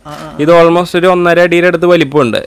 ഇത് ഓൾമോസ്റ്റ് ഒരു ഒന്നര അടിയുടെ അടുത്ത് വലിപ്പമുണ്ട്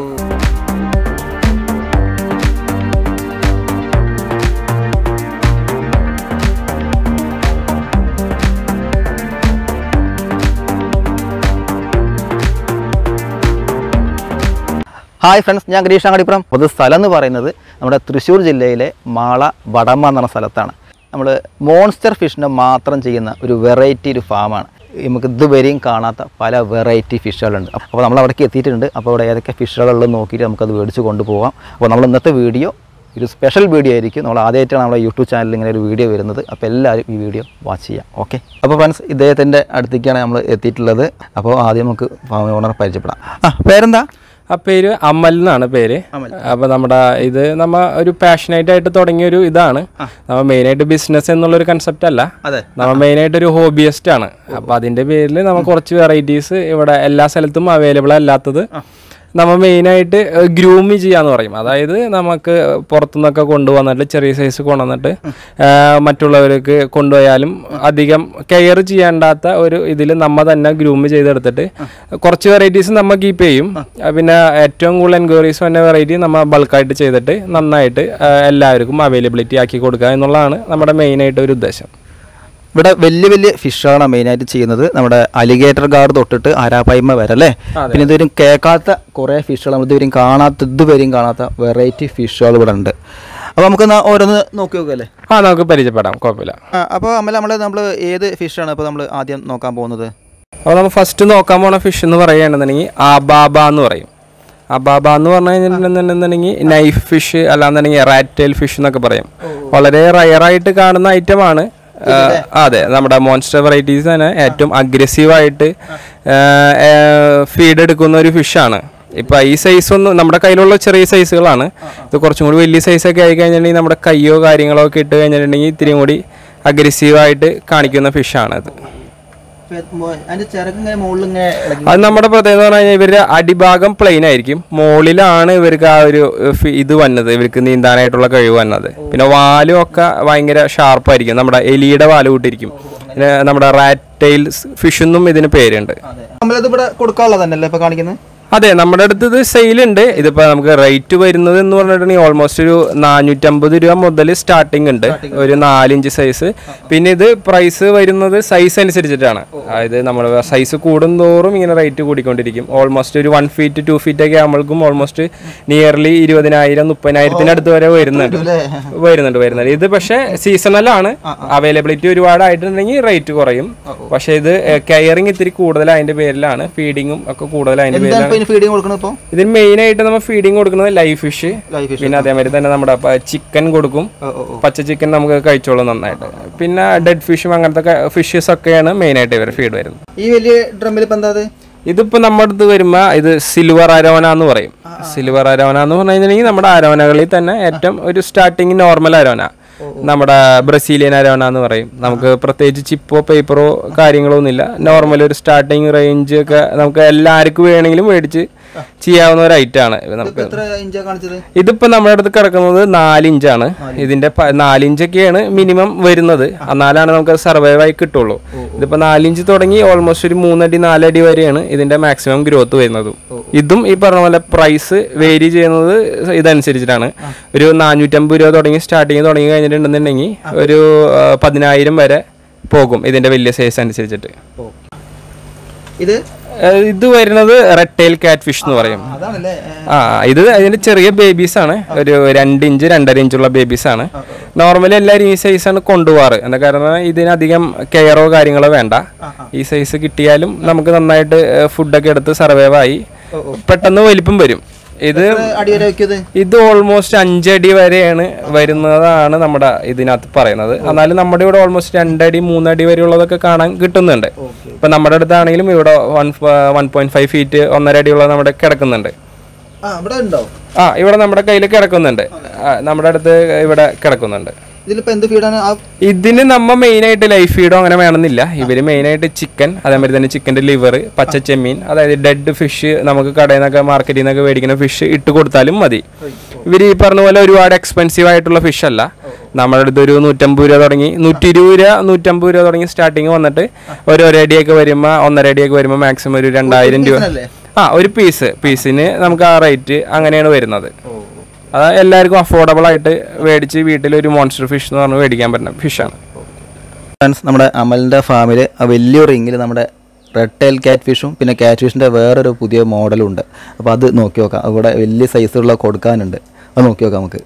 ഹായ് ഫ്രണ്ട്സ് ഞാൻ ഗരീഷ് അങ്ങാടിപ്പുറം പൊതു സ്ഥലം എന്ന് പറയുന്നത് നമ്മുടെ തൃശ്ശൂർ ജില്ലയിലെ മാള വടമ എന്ന് പറഞ്ഞ സ്ഥലത്താണ് നമ്മൾ മോൺസ്റ്റർ ഫിഷിനെ മാത്രം ചെയ്യുന്ന ഒരു വെറൈറ്റി ഒരു ഫാമാണ് നമുക്ക് ഇതുവരെയും കാണാത്ത പല വെറൈറ്റി ഫിഷുകളുണ്ട് അപ്പോൾ നമ്മൾ അവിടേക്ക് എത്തിയിട്ടുണ്ട് അപ്പോൾ അവിടെ ഏതൊക്കെ ഫിഷുകളുള്ളത് നോക്കിയിട്ട് നമുക്കത് മേടിച്ച് കൊണ്ടുപോകാം അപ്പോൾ നമ്മൾ ഇന്നത്തെ വീഡിയോ ഒരു സ്പെഷ്യൽ വീഡിയോ ആയിരിക്കും നമ്മൾ ആദ്യമായിട്ടാണ് നമ്മുടെ യൂട്യൂബ് ചാനലിൽ ഇങ്ങനെ ഒരു വീഡിയോ വരുന്നത് അപ്പോൾ എല്ലാവരും ഈ വീഡിയോ വാച്ച് ചെയ്യാം ഓക്കെ അപ്പോൾ ഫ്രണ്ട്സ് ഇദ്ദേഹത്തിൻ്റെ അടുത്തേക്കാണ് നമ്മൾ എത്തിയിട്ടുള്ളത് അപ്പോൾ ആദ്യം നമുക്ക് ഫാം ഓണർ പരിചയപ്പെടാം ആ പേരെന്താ ആ പേര് അമൽ എന്നാണ് പേര് അപ്പൊ നമ്മുടെ ഇത് നമ്മ ഒരു പാഷനായിട്ട് ആയിട്ട് തുടങ്ങിയ ഒരു ഇതാണ് നമ്മ മെയിൻ ആയിട്ട് ബിസിനസ് എന്നുള്ളൊരു കൺസെപ്റ്റ് അല്ല അതെ നമ്മ മെയിൻ ആയിട്ട് ഒരു ഹോബിയസ്റ്റ് ആണ് അപ്പൊ അതിന്റെ പേരിൽ നമ്മ കുറച്ച് വെറൈറ്റീസ് ഇവിടെ എല്ലാ സ്ഥലത്തും അവൈലബിൾ അല്ലാത്തത് നമ്മ മെയിൻ ആയിട്ട് ഗ്രൂമി ചെയ്യാന്ന് പറയും അതായത് നമുക്ക് പുറത്തുനിന്നൊക്കെ കൊണ്ടുവന്നിട്ട് ചെറിയ സൈസ് കൊണ്ടുവന്നിട്ട് ആ, മറ്റുള്ളവർക്ക് കൊണ്ടുപോയാലും അധികം കെയർ ചെയ്യേണ്ടാത്ത ഒരു ഇതിൽ നമ്മ തന്നെ ഗ്രൂമ് ചെയ്തെടുത്തിട്ട് കുറച്ച് വെറൈറ്റീസ് നമ്മ കീപ്പ് ചെയ്യും ആ, പിന്നെ ഏറ്റവും കൂടുതൽ എൻക്വയറീസ് വന്ന വെറൈറ്റി നമ്മ ബൾക്കായിട്ട് ചെയ്തിട്ട് നന്നായിട്ട് ആ, എല്ലാവർക്കും അവൈലബിലിറ്റി ആക്കി കൊടുക്കുക എന്നുള്ളതാണ് നമ്മുടെ മെയിൻ ആയിട്ട് ഒരു ഉദ്ദേശം ഇവിടെ വലിയ വലിയ ഫിഷാണ് മെയിനായിട്ട് ചെയ്യുന്നത് നമ്മുടെ അലിഗേറ്റർ ഗാർഡ് തൊട്ടിട്ട് ആരാപ്പായ്മ വരെ അല്ലേ പിന്നെ ഇതുവരെയും കേൾക്കാത്ത കുറേ ഫിഷുകൾ നമ്മൾ ഇതുവരെയും കാണാത്ത ഇതുവരെയും കാണാത്ത വെറൈറ്റി ഫിഷുകൾ ഇവിടെ ഉണ്ട് അപ്പോൾ നമുക്ക് എന്നാ ഓരോന്ന് നോക്കി നോക്കല്ലേ ആ നമുക്ക് പരിചയപ്പെടാം കുഴപ്പമില്ല അപ്പോൾ അമ്മ നമ്മൾ നമ്മൾ ഏത് ഫിഷാണ് ഇപ്പോൾ നമ്മൾ ആദ്യം നോക്കാൻ പോകുന്നത് അപ്പോൾ നമ്മൾ ഫസ്റ്റ് നോക്കാൻ പോണ ഫിഷ് എന്ന് പറയുകയാണെന്നുണ്ടെങ്കിൽ ആബാബ എന്ന് പറയും അബാബ എന്ന് പറഞ്ഞു കഴിഞ്ഞിട്ടുണ്ടെന്നുണ്ടെങ്കിൽ നൈഫ് ഫിഷ് അല്ലാന്നുണ്ടെങ്കിൽ റാറ്റെയിൽ ഫിഷ് എന്നൊക്കെ പറയും വളരെ റയറായിട്ട് കാണുന്ന ഐറ്റമാണ് അതെ നമ്മുടെ മോൺസ്റ്റർ വെറൈറ്റീസ് തന്നെ ഏറ്റവും അഗ്രസീവായിട്ട് ഫീഡ് എടുക്കുന്ന ഒരു ഫിഷാണ് ഇപ്പൊ ഈ സൈസ് ഒന്നും നമ്മുടെ കയ്യിലുള്ള ചെറിയ സൈസുകളാണ് ഇത് കുറച്ചും കൂടി വലിയ സൈസൊക്കെ ആയി കഴിഞ്ഞിട്ടുണ്ടെങ്കിൽ നമ്മുടെ കയ്യോ കാര്യങ്ങളോ ഒക്കെ ഇട്ട് കഴിഞ്ഞിട്ടുണ്ടെങ്കിൽ ഇത്തിരിയും കൂടി അഗ്രസീവായിട്ട് കാണിക്കുന്ന ഫിഷാണ് ഇത് അതിൻ്റെ ചിറക് ഇങ്ങനെ മുകളിൽ ഇങ്ങനെ അത് നമ്മുടെ പ്രത്യേകത എന്ന് പറഞ്ഞു കഴിഞ്ഞാൽ ഇവരുടെ അടിഭാഗം പ്ലെയിൻ ആയിരിക്കും മുകളിലാണ് ഇവർക്ക് ആ ഒരു ഫി- ഇത് വന്നത് ഇവർക്ക് നീന്താനായിട്ടുള്ള കഴിവ് വന്നത് പിന്നെ വാലും ഒക്കെ ഭയങ്കര ഷാർപ്പായിരിക്കും നമ്മുടെ എലിയുടെ വാല് കൂട്ടിരിക്കും പിന്നെ നമ്മുടെ റാറ്റ് ടൈൽസ് ഫിഷ് എന്നും ഇതിന് പേരുണ്ട് നമ്മളിത് ഇവിടെ കൊടുക്കാനുള്ളത് തന്നെയല്ലേ ഇപ്പോൾ കാണിക്കുന്നത് അതെ നമ്മുടെ അടുത്ത് ഇത് സെയിലുണ്ട് ഇതിപ്പോ നമുക്ക് റേറ്റ് വരുന്നത് എന്ന് പറഞ്ഞിട്ടുണ്ടെങ്കിൽ ഓൾമോസ്റ്റ് ഒരു നാനൂറ്റമ്പത് രൂപ മുതൽ സ്റ്റാർട്ടിംഗ് ഉണ്ട് ഒരു നാലിഞ്ച് സൈസ് പിന്നെ ഇത് പ്രൈസ് വരുന്നത് സൈസ് അനുസരിച്ചിട്ടാണ് അതായത് നമ്മൾ സൈസ് കൂടുന്തോറും ഇങ്ങനെ റേറ്റ് കൂടിക്കൊണ്ടിരിക്കും ഓൾമോസ്റ്റ് ഒരു വൺ ഫീറ്റ് ടു ഫീറ്റ് ഒക്കെ ആകുമ്പോഴേക്കും ഓൾമോസ്റ്റ് നിയർലി ഇരുപതിനായിരം മുപ്പതിനായിരത്തിന് അടുത്ത് വരെ വരുന്നുണ്ട് വരുന്നുണ്ട് വരുന്നുണ്ട് ഇത് പക്ഷേ സീസണലാണ് അവൈലബിലിറ്റി ഒരുപാട് ആയിട്ടുണ്ടെങ്കിൽ റേറ്റ് കുറയും പക്ഷേ ഇത് കെയറിങ് ഇത്തിരി കൂടുതൽ അതിന്റെ പേരിലാണ് ഫീഡിങ്ങും ഒക്കെ കൂടുതൽ അതിന്റെ പേരിലാണ് ഇതിന് ഫീഡിങ് കൊടുക്കുന്നത് ഇപ്പോൾ ഇതിന് മെയിൻ ആയിട്ട് നമ്മൾ ഫീഡിങ് കൊടുക്കുന്നത് ലൈഫ് ഫിഷ് ലൈഫ് ഫിഷ് പിന്നെ അതേമാതിരി തന്നെ നമ്മുടെ ചിക്കൻ കൊടുക്കും പച്ച ചിക്കൻ നമുക്ക് കഴിച്ചോളും നന്നായിട്ട് പിന്നെ ഡെഡ് ഫിഷും അങ്ങനത്തെ ഫിഷസ് ഒക്കെയാണ് മെയിൻ ആയിട്ട് ഇവർ ഫീഡ് വരുന്നത് ഈ വലിയ ഡ്രമ്മിൽ ഇപ്പം എന്താ അത് ഇതിപ്പോ നമ്മുടെ അടുത്ത് വരുമ്പോ ഇത് സിൽവർ അരോന എന്ന് പറയും സിൽവർ അരോന എന്ന് പറഞ്ഞു കഴിഞ്ഞിട്ടുണ്ടെങ്കിൽ നമ്മുടെ അരോനകളിൽ തന്നെ ഏറ്റവും ഒരു സ്റ്റാർട്ടിങ് നോർമൽ അരോന നമ്മുടെ ബ്രസീലിയൻ അരോന എന്ന് പറയും നമുക്ക് പ്രത്യേകിച്ച് ചിപ്പോ പേപ്പറോ കാര്യങ്ങളോ ഒന്നുമില്ല നോർമൽ ഒരു സ്റ്റാർട്ടിങ് റേഞ്ച് ഒക്കെ നമുക്ക് എല്ലാവർക്കും വേണമെങ്കിലും മേടിച്ച് ചെയ്യാവുന്ന ഒരു ഐറ്റം ആണ് ഇത് നമുക്ക് എത്ര ഇഞ്ചാണ് കാണിച്ചത് ഇതിപ്പോ നമ്മുടെ അടുത്ത് കിടക്കുന്നത് നാലിഞ്ചാണ് ഇതിന്റെ പ- നാലിഞ്ചൊക്കെയാണ് മിനിമം വരുന്നത് എന്നാലാണ് നമുക്ക് സർവൈവ് ആയി കിട്ടുള്ളൂ ഇതിപ്പോ നാലിഞ്ച് തുടങ്ങി ഓൾമോസ്റ്റ് ഒരു മൂന്നടി നാലടി വരെയാണ് ഇതിന്റെ മാക്സിമം ഗ്രോത്ത് വരുന്നതും ഇതും ഈ പറഞ്ഞ പോലെ പ്രൈസ് വേരി ചെയ്യുന്നത് ഇതനുസരിച്ചിട്ടാണ് ഒരു നാനൂറ്റമ്പത് രൂപ തുടങ്ങി സ്റ്റാർട്ടിങ് തുടങ്ങി കഴിഞ്ഞിട്ടുണ്ടെന്നുണ്ടെങ്കിൽ ഒരു ആ, പതിനായിരം വരെ പോകും ഇതിന്റെ വലിയ സൈസ് അനുസരിച്ചിട്ട് ഇത് ഏഹ് ഇത് വരുന്നത് റെഡ് ടൈൽ കാറ്റ് ഫിഷ് എന്ന് പറയും അതാണല്ലേ ആ ഇത് അതിന്റെ ചെറിയ ബേബീസ് ആണ് ഒരു രണ്ട് ഇഞ്ച് രണ്ടര ഇഞ്ചുള്ള ബേബീസ് ആണ് നോർമലി എല്ലാവരും ഈ സൈസ് ആണ് കൊണ്ടുപോകാറ് എന്താ കാരണം ഇതിനധികം കെയറോ കാര്യങ്ങളോ വേണ്ട ഈ സൈസ് കിട്ടിയാലും നമുക്ക് നന്നായിട്ട് ഫുഡൊക്കെ എടുത്ത് സർവൈവ് ആയി പെട്ടെന്ന് വലിപ്പം വരും ഇത് അടി വരെ വെക്കിയത് ഇത് ഓൾമോസ്റ്റ് അഞ്ചടി വരെയാണ് വരുന്നതാണ് നമ്മുടെ ഇതിനകത്ത് പറയുന്നത് എന്നാലും നമ്മുടെ ഇവിടെ ഓൾമോസ്റ്റ് രണ്ടടി മൂന്നടി വരെയുള്ളതൊക്കെ കാണാൻ കിട്ടുന്നുണ്ട് ഇപ്പൊ നമ്മുടെ അടുത്താണെങ്കിലും ഇവിടെ one one point five feet ഒന്നര അടിയുള്ള നമ്മുടെ കിടക്കുന്നുണ്ട് ആ ഇവിടെ ഉണ്ടോ ആ ഇവിടെ നമ്മുടെ കയ്യിൽ കിടക്കുന്നുണ്ട് ആ, നമ്മുടെ അടുത്ത് ഇവിടെ കിടക്കുന്നുണ്ട് ഇതിലിപ്പോ എന്ത് ഫീഡാണ് ആ ഇതിന് നമ്മ മെയിൻ ആയിട്ട് ലൈഫ് ഫീഡോ അങ്ങനെ വേണമെന്നില്ല ഇവര് മെയിൻ ആയിട്ട് ചിക്കൻ അതേമാതിരി തന്നെ ചിക്കന്റെ ലിവർ പച്ച ചെമ്മീൻ അതായത് ഡെഡ് ഫിഷ് നമുക്ക് കടയിൽ നിന്നൊക്കെ മാർക്കറ്റിൽ നിന്നൊക്കെ മേടിക്കുന്ന ഫിഷ് ഇട്ട് കൊടുത്താലും മതി ഇവര് ഈ പറഞ്ഞ പോലെ ഒരുപാട് എക്സ്പെൻസീവ് ആയിട്ടുള്ള ഫിഷ് അല്ല നമ്മുടെ അടുത്ത് ഒരു നൂറ്റമ്പത് രൂപ തുടങ്ങി നൂറ്റി ഇരുപത് രൂപ നൂറ്റമ്പത് രൂപ തുടങ്ങി സ്റ്റാർട്ടിങ് വന്നിട്ട് ഒരു ഒരു അടിയൊക്കെ വരുമ്പോൾ ഒന്നര അടിയൊക്കെ വരുമ്പോൾ മാക്സിമം ഒരു രണ്ടായിരം രൂപ അല്ലേ ആ ഒരു പീസ് പീസിന് നമുക്ക് ആ റേറ്റ് അങ്ങനെയാണ് വരുന്നത് അത് എല്ലാവർക്കും അഫോർഡബിൾ ആയിട്ട് മേടിച്ച് വീട്ടിൽ ഒരു മോൺസ്റ്റർ ഫിഷ് എന്ന് പറഞ്ഞ് മേടിക്കാൻ പറ്റുന്ന ഫിഷാണ് ഫ്രണ്ട്സ് നമ്മുടെ അമലിൻ്റെ ഫാമിൽ ആ വലിയ റിങ്ങിൽ നമ്മുടെ റെഡ് ടൈൽ ക്യാറ്റ് ഫിഷും പിന്നെ ക്യാറ്റ് ഫിഷിൻ്റെ വേറൊരു പുതിയ മോഡലും ഉണ്ട് അപ്പോൾ അത് നോക്കി നോക്കാം അവിടെ വലിയ സൈസുള്ള കൊടുക്കാനുണ്ട് അത് നോക്കി നോക്കാം നമുക്ക്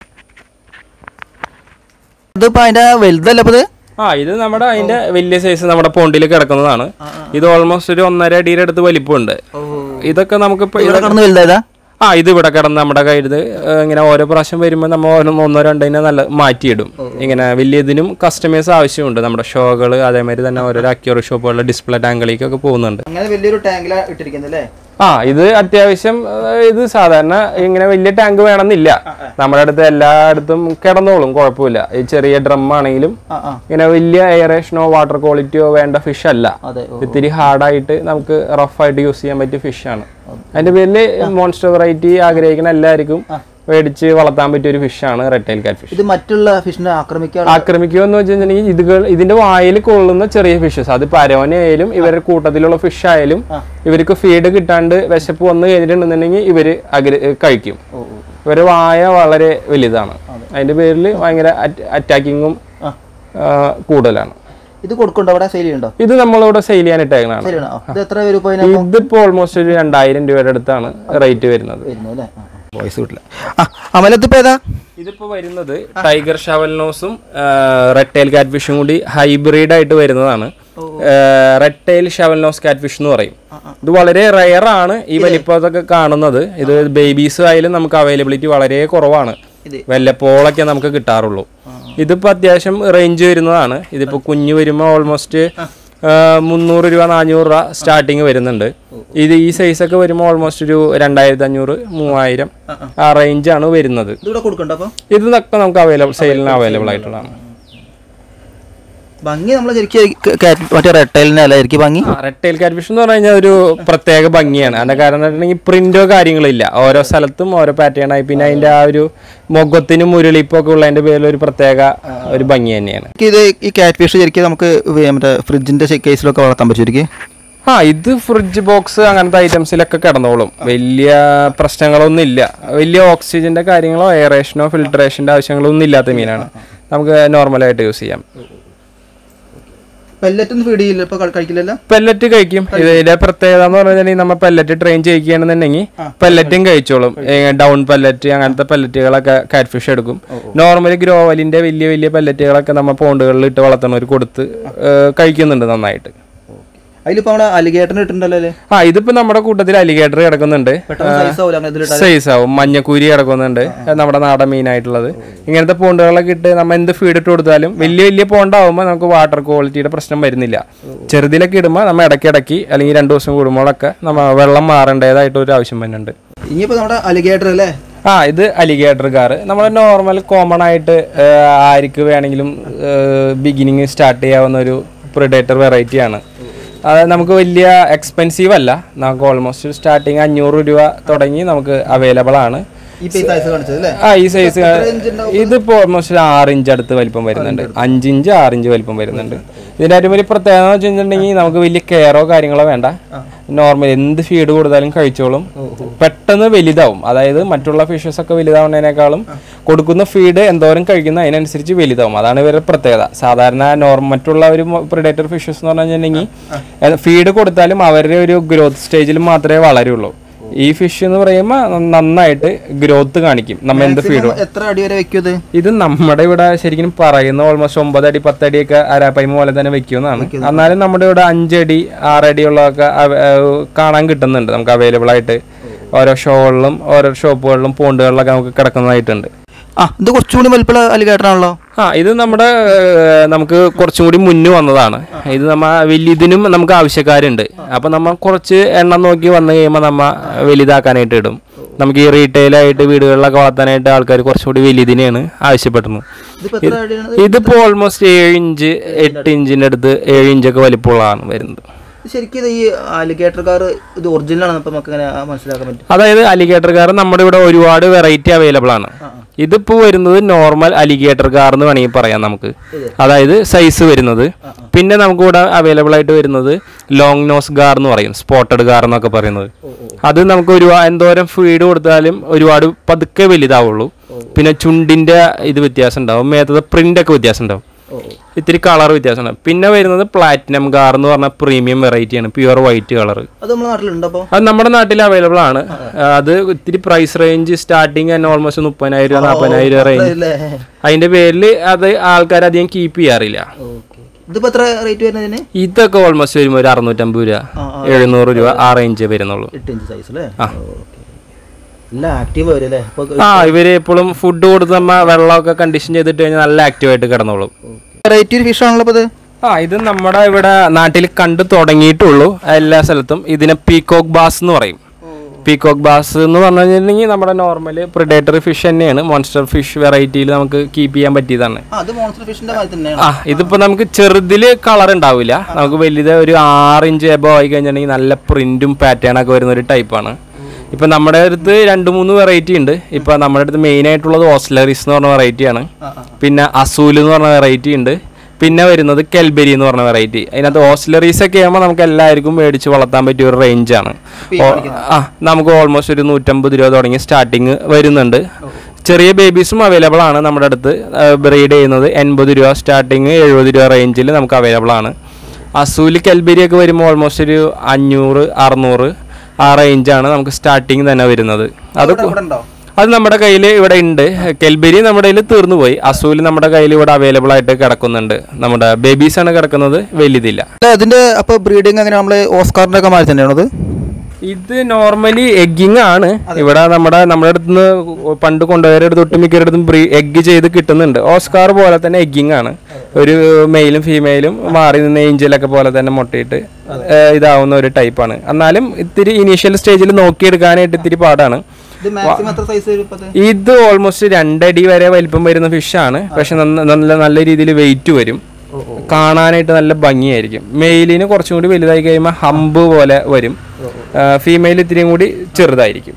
ഇതിപ്പോൾ അതിൻ്റെ വലുതല്ല അപ്പോൾ ഇത് ആ ഇത് നമ്മുടെ അതിന്റെ വലിയ സൈസ് നമ്മുടെ പോണ്ടിൽ കിടക്കുന്നതാണ് ഇത് ഓൾമോസ്റ്റ് ഒരു ഒന്നര അടിയുടെ അടുത്ത് വലിപ്പമുണ്ട് ഇതൊക്കെ നമുക്കിപ്പോ ഇവിടെ കിടന്ന് വലുതായതാ ആ ഇത് ഇവിടെ കിടന്ന് നമ്മുടെ കയ്യിൽ ഇത് ഇങ്ങനെ ഓരോ പ്രാവശ്യം വരുമ്പോൾ നമ്മൾ ഓരോ ഒന്നോ രണ്ടിനെ നല്ല മാറ്റിയിടും ഇങ്ങനെ വലിയ ഇതിനും കസ്റ്റമേഴ്സ് ആവശ്യമുണ്ട് നമ്മുടെ ഷോകൾ അതേമാതിരി തന്നെ ഓരോ അക്യൂറി ഷോപ്പുകളിലെ ഡിസ്പ്ലേ ടാങ്കിലേക്കൊക്കെ പോകുന്നുണ്ട് അങ്ങനെ വലിയൊരു ടാങ്കിലാണ് ഇട്ടിരിക്കുന്നത് അല്ലേ ആ ഇത് അത്യാവശ്യം ആ, ഇത് സാധാരണ ഇങ്ങനെ വലിയ ടാങ്ക് വേണമെന്നില്ല നമ്മുടെ അടുത്ത് എല്ലായിടത്തും കിടന്നോളും കുഴപ്പമില്ല ഈ ചെറിയ ഡ്രം ആണെങ്കിലും ആ ആ ഇങ്ങനെ വലിയ എയറേഷനോ വാട്ടർ ക്വാളിറ്റിയോ വേണ്ട ഫിഷ് അല്ല അതെ ഇത്തിരി ഹാർഡായിട്ട് നമുക്ക് റഫായിട്ട് യൂസ് ചെയ്യാൻ പറ്റിയ ഫിഷാണ് അതിന്റെ പേരിൽ മോൺസ്റ്റർ വെറൈറ്റി ആഗ്രഹിക്കുന്ന എല്ലാവർക്കും മേടിച്ച് വളർത്താൻ പറ്റിയ ഒരു ഫിഷാണ് റെഡ് ടൈൽ കാറ്റ് ഫിഷ് ഇത് മറ്റുള്ള ഫിഷിനെ ആക്രമിക്കാൻ ആക്രമിക്കുക എന്ന് വെച്ചിട്ടുണ്ടെങ്കിൽ ഇതുകൾ ഇതിന്റെ വായിൽ കൊള്ളുന്ന ചെറിയ ഫിഷസ് അത് പരവനായാലും ഇവരുടെ കൂട്ടത്തിലുള്ള ഫിഷ് ആയാലും ഇവർക്ക് ഫീഡ് കിട്ടാണ്ട് വിശപ്പ് വന്നു കഴിഞ്ഞിട്ടുണ്ടെന്നുണ്ടെങ്കിൽ ഇവര് അഗ്ര കഴിക്കും ഇവരുടെ വായ വളരെ വലുതാണ് അതിന്റെ പേരിൽ ഭയങ്കര അറ്റാക്കിങ്ങും ആ. കൂടുതലാണ് ഇത് കൊടുക്കണ്ടോ അവിടെ സെയിൽ ചെയ്യണ്ടോ ഇത് നമ്മളിവിടെ സെയിൽ ചെയ്യാൻ ഇട്ടേക്കണാണ് സെയിൽ ചെയ്യണോ ഇത് എത്ര വരും ഇപ്പോൾ ഇതിന് ഇതിപ്പോ ഓൾമോസ്റ്റ് ഒരു രണ്ടായിരം രൂപയുടെ അടുത്താണ് റേറ്റ് വരുന്നത് വരുന്നു അല്ലേ വോയിസ് കിട്ടില്ല ആ അമലത്തിപ്പോൾ ഏതാ ഇതിപ്പോ വരുന്നത് ടൈഗർ ഷവൽനോസും റെഡ് ടൈൽ കാറ്റ് ഫിഷും കൂടി ഹൈബ്രിഡ് ആയിട്ട് വരുന്നതാണ് red tail shovelnose catfish എന്ന് പറയും ഇത് വളരെ റയർ ആണ് ഈ വലിപ്പത്തൊക്കെ കാണുന്നത് ഇത് ബേബീസ് ആയാലും നമുക്ക് അവൈലബിലിറ്റി വളരെ കുറവാണ് ഇത്. വല്ലപ്പോഴൊക്കെ നമുക്ക് കിട്ടാറുള്ളൂ ഇതിപ്പോ അത്യാവശ്യം റേഞ്ച് വരുന്നതാണ് ഇതിപ്പോ കുഞ്ഞ് വരുമ്പോൾ ഓൾമോസ്റ്റ് മുന്നൂറ് രൂപ നാനൂറ് രൂപ സ്റ്റാർട്ടിങ് വരുന്നുണ്ട് ഇത് ഈ സൈസ് ഒക്കെ വരുമ്പോൾ ഓൾമോസ്റ്റ് ഒരു രണ്ടായിരത്തി അഞ്ഞൂറ് മൂവായിരം ആ റേഞ്ചാണ് വരുന്നത് ഇതിവിടെ കൊടുക്കണ്ടോ അപ്പോൾ ഇതൊക്കെ നമുക്ക് അവൈലബിൾ സെയിലിന് അവൈലബിൾ ആയിട്ടുള്ളതാണ് ഭംഗി നമ്മൾ ശരിക്കും cat- മറ്റേ റെട്ടൈലിനെ അല്ല ശരിക്കും ഭംഗി റെഡ് ടൈൽ കാറ്റ് ഫിഷ് എന്ന് പറഞ്ഞു കഴിഞ്ഞാൽ ഒരു പ്രത്യേക ഭംഗിയാണ് അതിന്റെ കാരണം എന്ന് വെച്ചിട്ടുണ്ടെങ്കിൽ പ്രിന്റോ കാര്യങ്ങളില്ല ഓരോ സ്ഥലത്തും ഓരോ പാറ്റേൺ ആയി പിന്നെ അതിന്റെ ആ ഒരു മുഖത്തിനും മുരളിപ്പോ ഒക്കെ ഉള്ളതിന്റെ പേരിൽ ഒരു പ്രത്യേക ഒരു ഭംഗി തന്നെയാണ് ഇത് ഈ കാറ്റ് ഫിഷ് ശരിക്കും നമുക്ക് വേ- മറ്റേ ഫ്രിഡ്ജിന്റെ കേസിലൊക്കെ വളർത്താൻ പറ്റും ശരിക്കും ആ ഇത് ഫ്രിഡ്ജ് ബോക്സ് അങ്ങനത്തെ ഐറ്റംസിലൊക്കെ കിടന്നോളും വലിയ പ്രശ്നങ്ങളൊന്നും ഇല്ല വലിയ ഓക്സിജന്റെ കാര്യങ്ങളോ എയറേഷനോ ഫിൽട്രേഷന്റെ ആവശ്യങ്ങളോ ഒന്നും ഇല്ലാത്ത മീനാണ് നമുക്ക് നോർമലായിട്ട് യൂസ് ചെയ്യാം പെല്ലറ്റൊന്നും ഫീഡ് ചെയ്യില്ല ഇപ്പൊ കഴിക്കില്ലല്ലോ പെല്ലറ്റ് കഴിക്കും ഇതിന്റെ പ്രത്യേകത എന്ന് പറഞ്ഞാൽ നമ്മൾ പെല്ലറ്റ് ട്രെയിൻ ചെയ്യിക്കുകയാണെന്നുണ്ടെങ്കിൽ പെല്ലറ്റും കഴിച്ചോളും ഡൗൺ പെല്ലറ്റ് അങ്ങനത്തെ പെല്ലറ്റുകളൊക്കെ കാറ്റ് ഫിഷ് എടുക്കും നോർമലി ഗ്രോവലിന്റെ വലിയ വലിയ പെല്ലറ്റുകളൊക്കെ നമ്മൾ പോണ്ടുകളിൽ ഇട്ട് വളർത്തുന്നവർ കൊടുത്ത് ഏ, കഴിക്കുന്നുണ്ട് നന്നായിട്ട് അതിലിപ്പോ നമ്മുടെ അലിഗേറ്ററിന് ഇട്ടിട്ടുണ്ടല്ലോ അല്ലേ ആ ഇതിപ്പോ നമ്മുടെ കൂട്ടത്തിൽ അലിഗേറ്റർ കിടക്കുന്നുണ്ട് പെട്ടെന്ന് സൈസ് ആവില്ല അങ്ങനെ ഇതിലിട്ടാൽ സൈസ് ആവും മഞ്ഞക്കൂരി കിടക്കുന്നുണ്ട് അത് നമ്മുടെ നാടൻ മീനായിട്ടുള്ളത് ഇങ്ങനത്തെ പോണ്ടുകളൊക്കെ ഇട്ട് നമ്മൾ എന്ത് ഫീഡ് ഇട്ട് കൊടുത്താലും വലിയ വലിയ പോണ്ടാവുമ്പോൾ നമുക്ക് വാട്ടർ ക്വാളിറ്റിയുടെ പ്രശ്നം വരുന്നില്ല ചെറുതിലൊക്കെ ഇടുമ്പോൾ നമ്മൾ ഇടയ്ക്കിടയ്ക്ക് അല്ലെങ്കിൽ രണ്ട് ദിവസം കൂടുമ്പോഴൊക്കെ നമ്മൾ വെള്ളം മാറേണ്ടതായിട്ട് ഒരു ആവശ്യം വരുന്നുണ്ട് ഇനിയിപ്പോ നമ്മുടെ അലിഗേറ്റർ അല്ലേ ആ ഇത് അലിഗേറ്റർ കാർ നമ്മൾ നോർമൽ കോമൺ ആയിട്ട് ആ, ആർക്ക് വേണമെങ്കിലും ബിഗിനിങ് സ്റ്റാർട്ട് ചെയ്യാവുന്ന ഒരു പ്രിഡേറ്റർ വെറൈറ്റി ആണ് അത് നമുക്ക് വലിയ എക്സ്പെൻസീവ് അല്ല നമുക്ക് ഓൾമോസ്റ്റ് സ്റ്റാർട്ടിങ് അഞ്ഞൂറ് രൂപ തുടങ്ങി നമുക്ക് അവൈലബിൾ ആണ് ഈ സൈസ് കാണിച്ചത് അല്ലേ ആ ഈ സൈസ് ഇതിപ്പോ ഓൾമോസ്റ്റ് ഒരു ആറ് ഇഞ്ച് അടുത്ത് വലിപ്പം വരുന്നുണ്ട് അഞ്ച് ഇഞ്ച് ആറ് ഇഞ്ച് വലിപ്പം വരുന്നുണ്ട് ഇതിന്റെ ഏറ്റവും വലിയ പ്രത്യേകത എന്ന് വെച്ചിട്ടുണ്ടെങ്കിൽ നമുക്ക് വലിയ കെയറോ കാര്യങ്ങളോ വേണ്ട നോർമൽ എന്ത് ഫീഡ് കൊടുത്താലും കഴിച്ചോളും പെട്ടെന്ന് വലുതാവും അതായത് മറ്റുള്ള ഫിഷസ് ഒക്കെ വലുതാവുന്നതിനേക്കാളും കൊടുക്കുന്ന ഫീഡ് എന്തോരം കഴിക്കുന്ന അതിനനുസരിച്ച് വലുതാവും അതാണ് ഇവരുടെ പ്രത്യേകത സാധാരണ നോർമൽ മറ്റുള്ള ഒരു പ്രിഡേറ്റർ ഫിഷസ് എന്ന് പറഞ്ഞിട്ടുണ്ടെങ്കിൽ ഫീഡ് കൊടുത്താലും അവരുടെ ഒരു ഗ്രോത്ത് സ്റ്റേജിൽ മാത്രമേ വളരുള്ളൂ ഈ ഫിഷ് എന്ന് പറയുമ്പോൾ നന്നായിട്ട് ഗ്രോത്ത് കാണിക്കും നമ്മൾ എന്ത് ഫീഡ് എത്ര അടി വരെ വെക്കും ഇത് ഇത് നമ്മുടെ ഇവിടെ ശരിക്കും പറയുന്ന ഓൾമോസ്റ്റ് ഒമ്പത് അടി പത്തടിയൊക്കെ അരാപ്പൈമ പോലെ തന്നെ വെക്കുന്നതാണ് എന്നാലും നമ്മുടെ ഇവിടെ അഞ്ചടി ആറടി ഉള്ളതൊക്കെ അവ- ഏഹ് കാണാൻ കിട്ടുന്നുണ്ട് നമുക്ക് അവൈലബിൾ ആയിട്ട് ഓരോ ഷോകളിലും ഓരോ ഷോപ്പുകളിലും പോണ്ടുകളിലൊക്കെ നമുക്ക് കിടക്കുന്നതായിട്ടുണ്ട് ആ ഇത് കുറച്ചുകൂടി വലിപ്പമുള്ള അലിഗേറ്റർ ആണല്ലോ ആ ഇത് നമ്മുടെ ഏഹ്, നമുക്ക് കുറച്ചും കൂടി മുന്നേ വന്നതാണ് ഇത് നമ്മ വലിയ ഇതിനും നമുക്ക് ആവശ്യക്കാരുണ്ട് അപ്പൊ നമ്മ കുറച്ച് എണ്ണം നോക്കി വന്നു കഴിയുമ്പോൾ നമ്മ വലുതാക്കാനായിട്ട് ഇടും നമുക്ക് ഈ റീറ്റെയിൽ ആയിട്ട് വീടുകളിലൊക്കെ വളർത്താനായിട്ട് ആൾക്കാർ കുറച്ചുകൂടി വലിയതിനെയാണ് ആവശ്യപ്പെടുന്നത് ഇതിപ്പോ എത്ര അടിയാണ് ഇതിപ്പോ ഓൾമോസ്റ്റ് ഏഴ് ഇഞ്ച് എട്ട് ഇഞ്ചിന്റെ അടുത്ത് ഏഴ് ഇഞ്ചൊക്കെ വലിപ്പമുള്ളതാണ് വരുന്നത് ശരിക്കും ഇത് ഈ അലിഗേറ്റർ കാർ ഇത് ഒറിജിനൽ ആണ് ഇപ്പൊ നമുക്ക് ഇങ്ങനെ മനസ്സിലാക്കാൻ പറ്റും അതായത് അലിഗേറ്റർ കാർ നമ്മുടെ ഇവിടെ ഒരുപാട് വെറൈറ്റി അവൈലബിൾ ആണ് ഇതിപ്പോ വരുന്നത് നോർമൽ അലിഗേറ്റർ കാർ എന്ന് വേണമെങ്കിൽ പറയാം നമുക്ക് അതായത് സൈസ് വരുന്നത് പിന്നെ നമുക്ക് ഇവിടെ അവൈലബിൾ ആയിട്ട് വരുന്നത് ലോങ് നോസ് ഗാർ എന്ന് പറയും സ്പോട്ടഡ് ഗാർ എന്നൊക്കെ പറയുന്നത് അത് നമുക്ക് ഒരുപാട് എന്തോരം ഫീഡ് കൊടുത്താലും ഒരുപാട് പതുക്കെ വലുതാവുള്ളൂ പിന്നെ ചുണ്ടിന്റെ ഇത് വ്യത്യാസം ഉണ്ടാവും മേത്തത് പ്രിന്റ് ഒക്കെ വ്യത്യാസം ഉണ്ടാവും ഇത്തിരി കളർ വ്യത്യാസം ഉണ്ടാവും പിന്നെ വരുന്നത് പ്ലാറ്റിനം ഗാർ എന്ന് പറഞ്ഞ പ്രീമിയം വെറൈറ്റി ആണ് പ്യുവർ വൈറ്റ് കളർ അത് നമ്മുടെ നാട്ടിലുണ്ടോ അപ്പോൾ അത് നമ്മുടെ നാട്ടിൽ അവൈലബിൾ ആണ് ആ, അത് ഇത്തിരി പ്രൈസ് റേഞ്ച് സ്റ്റാർട്ടിങ് തന്നെ ഓൾമോസ്റ്റ് മുപ്പതിനായിരം രൂപ നാൽപ്പതിനായിരം റേഞ്ച് അല്ലേ അതിന്റെ പേരിൽ അത് ആൾക്കാർ അധികം കീപ്പ് ചെയ്യാറില്ല ഓക്കെ ഇതിപ്പോൾ എത്ര റേറ്റ് വരുന്നതിന് ഇതൊക്കെ ഓൾമോസ്റ്റ് വരുമ്പോൾ ഒരു അറുന്നൂറ്റമ്പത് രൂപ എഴുന്നൂറ് രൂപ ആ റേഞ്ച് വരുന്നുള്ളൂ എട്ട് ഇഞ്ച് സൈസ് അല്ലേ ഓക്കെ എല്ലാം ആക്റ്റീവ് വരും അല്ലേ അപ്പോൾ ആ ഇവര് എപ്പോഴും ഫുഡ് കൊടുത്ത് നമ്മ വെള്ളമൊക്കെ കണ്ടീഷൻ ചെയ്തിട്ട് കഴിഞ്ഞാൽ നല്ല ആക്റ്റീവ് ആയിട്ട് കിടന്നോളും വെറൈറ്റി ഒരു ഫിഷ് ആണല്ലോ അപ്പോൾ ഇത് ആ ഇത് നമ്മുടെ ഇവിടെ നാട്ടിൽ കണ്ടു തുടങ്ങിയിട്ടുള്ളൂ എല്ലാ സ്ഥലത്തും ഇതിനെ പീകോക്ക് ബാസ് എന്ന് പറയും പീകോക്ക് ബാസ് എന്ന് പറഞ്ഞു കഴിഞ്ഞിട്ടുണ്ടെങ്കിൽ നമ്മുടെ നോർമൽ പ്രിഡേറ്ററി ഫിഷ് തന്നെയാണ് മോൺസ്റ്റർ ഫിഷ് വെറൈറ്റിയിൽ നമുക്ക് കീപ്പ് ചെയ്യാൻ പറ്റിയതാണ് ആ അത് മോൺസ്റ്റർ ഫിഷിന്റെ മാതിരി തന്നെയാണ് ആ ഇതിപ്പോ നമുക്ക് ചെറുതില് കളർ ഉണ്ടാവില്ല നമുക്ക് വലുത് ഒരു ആറ് ഇഞ്ച് എബോ ആയി കഴിഞ്ഞിട്ടുണ്ടെങ്കിൽ നല്ല പ്രിന്റും പാറ്റേൺ ഒക്കെ വരുന്ന ഒരു ടൈപ്പാണ് ഇപ്പൊ നമ്മുടെ അടുത്ത് രണ്ട് മൂന്ന് വെറൈറ്റി ഉണ്ട് ഇപ്പൊ നമ്മുടെ അടുത്ത് മെയിൻ ആയിട്ടുള്ളത് ഓസ്ലറീസ് എന്ന് പറഞ്ഞ വെറൈറ്റി ആണ് പിന്നെ അസൂൽ എന്ന് പറഞ്ഞ വെറൈറ്റി ഉണ്ട് പിന്നെ വരുന്നത് കെൽബെരി എന്ന് പറഞ്ഞ വെറൈറ്റി അതിനകത്ത് ഓസ്ലറീസ് ഒക്കെ ആകുമ്പോൾ നമുക്ക് എല്ലാവർക്കും മേടിച്ച് വളർത്താൻ പറ്റിയ ഒരു റേഞ്ചാണ് ആ നമുക്ക് ഓൾമോസ്റ്റ് ഒരു നൂറ്റമ്പത് രൂപ തുടങ്ങി സ്റ്റാർട്ടിങ് വരുന്നുണ്ട് ചെറിയ ബേബീസും അവൈലബിൾ ആണ് നമ്മുടെ അടുത്ത് ബ്രീഡ് ചെയ്യുന്നത് എൺപത് രൂപ സ്റ്റാർട്ടിങ് എഴുപത് രൂപ റേഞ്ചിൽ നമുക്ക് അവൈലബിൾ ആണ് അസൂല് കെൽബെരി ഒക്കെ വരുമ്പോൾ ഓൾമോസ്റ്റ് ഒരു അഞ്ഞൂറ് അറുന്നൂറ് ആ റേഞ്ചാണ് നമുക്ക് സ്റ്റാർട്ടിങ് തന്നെ വരുന്നത് അത് കു- ഇവിടെ ഉണ്ടോ അത് നമ്മുടെ കയ്യിൽ ഇവിടെ ഉണ്ട് കെൽബെരി നമ്മുടെ കയ്യിൽ തീർന്നു പോയി അസൂല് നമ്മുടെ കയ്യിൽ ഇവിടെ അവൈലബിൾ ആയിട്ട് കിടക്കുന്നുണ്ട് നമ്മുടെ ബേബീസ് ആണ് കിടക്കുന്നത് വലുതില്ല അല്ല ഇതിന്റെ അപ്പോൾ ബ്രീഡിങ് അങ്ങനെ നമ്മൾ ഓസ്കാറിന്റെ ഒക്കെ മാതിരി തന്നെയാണോ ഇത് ഇത് നോർമലി എഗ്ഗിങ് ആണ് ഇവിടെ നമ്മുടെ നമ്മുടെ അടുത്ത് നിന്ന് പണ്ട് കൊണ്ടുപോയവരുടെ ഒട്ടുമിക്കടുത്തും ബ്രീ എഗ്ഗ് ചെയ്ത് കിട്ടുന്നുണ്ട് ഓസ്കാർ പോലെ തന്നെ എഗ്ഗിങ് ആണ് ഒരു മെയിലും ഫീമെയിലും മാറി നിന്ന് ഏഞ്ചലൊക്കെ പോലെ തന്നെ മുട്ടയിട്ട് ഏഹ്, ഇതാവുന്ന ഒരു ടൈപ്പാണ് എന്നാലും ഇത്തിരി ഇനീഷ്യൽ സ്റ്റേജിൽ നോക്കിയെടുക്കാനായിട്ട് ഇത്തിരി പാടാണ് ഇത് മാക്സിമം എത്ര സൈസ് വരും ഇപ്പത്തെ ഇത് ഓൾമോസ്റ്റ് രണ്ടടി വരെ വലിപ്പം വരുന്ന ഫിഷാണ് പക്ഷെ നന്ന- നല്ല നല്ല രീതിയിൽ വെയിറ്റ് വരും കാണാനായിട്ട് നല്ല ഭംഗിയായിരിക്കും മെയിലിന് കുറച്ചും കൂടി വലുതായി കഴിയുമ്പോൾ ഹമ്പ് പോലെ വരും ഫീമെയിൽ ഇത്തിരിയും കൂടി ചെറുതായിരിക്കും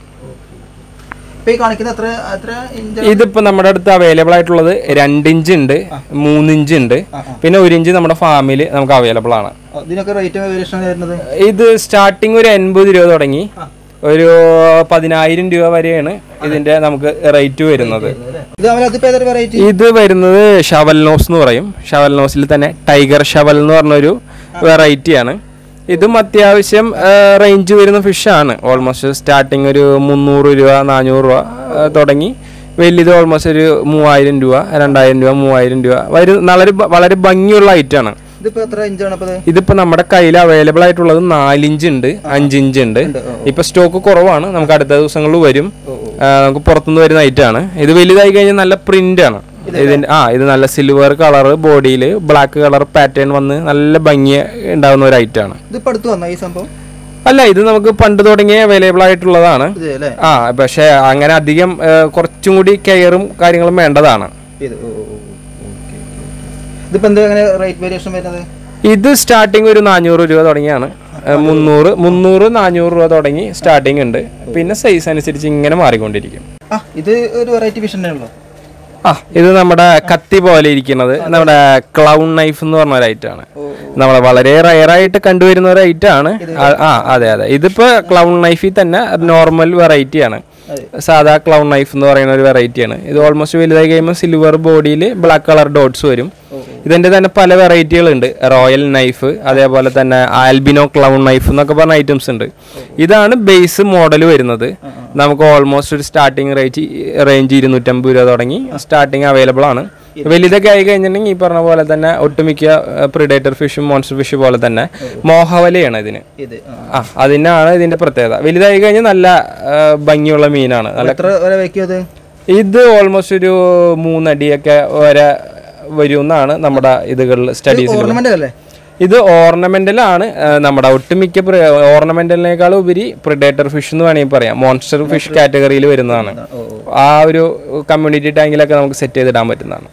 ഇപ്പൊ ഈ കാണിക്കുന്ന എത്ര എത്ര ഇഞ്ച് ഇതിപ്പോ നമ്മുടെ അടുത്ത് അവൈലബിൾ ആയിട്ടുള്ളത് രണ്ട് ഇഞ്ച് ഉണ്ട് മൂന്ന് ഇഞ്ച് ഉണ്ട് പിന്നെ ഒരു ഇഞ്ച് നമ്മുടെ ഫാമിൽ നമുക്ക് അവൈലബിൾ ആണ് ഇതിനൊക്കെ റേറ്റ് വേരിയേഷൻ വരുന്നത് ഇത് സ്റ്റാർട്ടിങ് ഒരു എൺപത് രൂപ തുടങ്ങി ഒരു പതിനായിരം രൂപ വരെയാണ് ഇതിന്റെ നമുക്ക് റേറ്റ് വരുന്നത് ഇത് അവൻ അതിപ്പോ ഏതൊരു വെറൈറ്റി ഇത് വരുന്നത് ഷവൽ നോസ് എന്ന് പറയും ഷവൽ നോസിൽ തന്നെ ടൈഗർ ഷവൽ എന്ന് പറഞ്ഞൊരു വെറൈറ്റി ആണ് ഇതും അത്യാവശ്യം റേഞ്ച് വരുന്ന ഫിഷാണ് ഓൾമോസ്റ്റ് സ്റ്റാർട്ടിങ് ഒരു മുന്നൂറ് രൂപ നാനൂറ് രൂപ ആ, തുടങ്ങി വലിയത് ഓൾമോസ്റ്റ് ഒരു മൂവായിരം രൂപ രണ്ടായിരം രൂപ മൂവായിരം രൂപ വരും വളരെ ഭ- വളരെ ഭംഗിയുള്ള ഐറ്റാണ് ഇതിപ്പോ എത്ര ഇഞ്ചാണ് ഇപ്പൊ ഇത് ഇതിപ്പോ നമ്മുടെ കയ്യിൽ അവൈലബിൾ ആയിട്ടുള്ളത് നാലിഞ്ച് ഉണ്ട് അഞ്ച് ഇഞ്ച് ഉണ്ട് ഇപ്പൊ സ്റ്റോക്ക് കുറവാണ് നമുക്ക് അടുത്ത ദിവസങ്ങളിൽ വരും ആ, നമുക്ക് പുറത്തുനിന്ന് വരുന്ന ഐറ്റാണ് ഇത് വലുതായി കഴിഞ്ഞാൽ നല്ല പ്രിന്റ് ആണ് ഇതിന്റെ ആ ഇത് നല്ല സിൽവർ കളർ ബോഡിയിൽ ബ്ലാക്ക് കളർ പാറ്റേൺ വന്ന് നല്ല ഭംഗി ഉണ്ടാകുന്ന ഒരു ഐറ്റാണ് ഇതിപ്പോ അടുത്ത് വന്ന ഈ സംഭവം അല്ല ഇത് നമുക്ക് പണ്ട് തുടങ്ങിയ അവൈലബിൾ ആയിട്ടുള്ളതാണ് ഇത് അല്ലേ ആ പക്ഷെ അങ്ങനെ അധികം ആ, കുറച്ചും കൂടി കെയറും കാര്യങ്ങളും വേണ്ടതാണ് ഇത് ഓ, ഓ, ഓ, ഓക്കേ, ഓക്കേ. ഇതിപ്പോ എന്താ അങ്ങനെ റേറ്റ് വേരിയേഷൻ വരുന്നത് ഇത് സ്റ്റാർട്ടിങ് ഒരു നാനൂറ് രൂപ തുടങ്ങിയാണ് ഏഹ് മുന്നൂറ് മുന്നൂറ് നാനൂറ് രൂപ തുടങ്ങി സ്റ്റാർട്ടിങ് ഉണ്ട് പിന്നെ സൈസ് അനുസരിച്ച് ഇങ്ങനെ മാറിക്കൊണ്ടിരിക്കും ആ ഇത് ഒരു വെറൈറ്റി ഫിഷ് തന്നെയാണല്ലോ ആ ഇത് നമ്മുടെ കത്തി പോലെ ഇരിക്കുന്നത് നമ്മുടെ ക്ലൗൺ നൈഫ് എന്ന് പറഞ്ഞ ഒരു ഐറ്റം ആണ് നമ്മൾ വളരെ റയറായിട്ട് കണ്ടുവരുന്ന ഒരു ഐറ്റം ആണ് ആ- ആ അതെ അതെ ഇതിപ്പോ ക്ലൗൺ നൈഫിൽ തന്നെ നോർമൽ വെറൈറ്റി ആണ് സാധാ ക്ലൗൺ നൈഫ് എന്ന് പറയുന്ന ഒരു വെറൈറ്റി ആണ് ഇത് ഓൾമോസ്റ്റ് വലുതായി കഴിയുമ്പോൾ സിൽവർ ബോഡിയിൽ ബ്ലാക്ക് കളർ ഡോട്ട്സ് വരും ഇതിന്റെ തന്നെ പല വെറൈറ്റികൾ ഉണ്ട് റോയൽ നൈഫ് അതേപോലെ തന്നെ ആൽബിനോ ക്ലൗൺ നൈഫ് എന്നൊക്കെ പറഞ്ഞ ഐറ്റംസ് ഉണ്ട് ഇതാണ് ബേസ് മോഡൽ വരുന്നത് നമുക്ക് ഓൾമോസ്റ്റ് ഒരു സ്റ്റാർട്ടിങ് റേറ്റ് റേഞ്ച് ഇരുന്നൂറ്റമ്പത് രൂപ തുടങ്ങി സ്റ്റാർട്ടിങ് അവൈലബിൾ ആണ് വലുതൊക്കെ ആയി കഴിഞ്ഞിട്ടുണ്ടെങ്കിൽ ഈ പറഞ്ഞ പോലെ തന്നെ ഒട്ടുമിക്ക പ്രിഡേറ്റർ ഫിഷും മോൺസ്റ്റർ ഫിഷ് പോലെ തന്നെ മോഹവലയാണ് ഇതിന് ഇത് ആ. ആ അതിനാണ് ഇതിന്റെ പ്രത്യേകത വലുതായി കഴിഞ്ഞാൽ നല്ല ആ, ഭംഗിയുള്ള മീനാണ് നല്ല എത്ര വരെ വെക്കും അത് ഇത് ഓൾമോസ്റ്റ് ഒരു മൂന്നടിയൊക്കെ വരെ വരുമെന്നാണ് നമ്മുടെ ഇതുകളിൽ സ്റ്റഡീസിൽ ഓർണമെന്റ് അല്ലേ ഇത് ഓർണമെന്റലാണ് നമ്മുടെ ഒട്ടുമിക്ക ഓർണമെന്റലിനേക്കാൾ ഉപരി പ്രിഡേറ്റർ ഫിഷ് എന്ന് വേണമെങ്കിൽ പറയാം മോൺസ്റ്റർ ഫിഷ് കാറ്റഗറിയിൽ വരുന്നതാണ് ആ ഒരു കമ്മ്യൂണിറ്റി ടാങ്കിലൊക്കെ നമുക്ക് സെറ്റ് ചെയ്തിടാൻ പറ്റുന്നതാണ്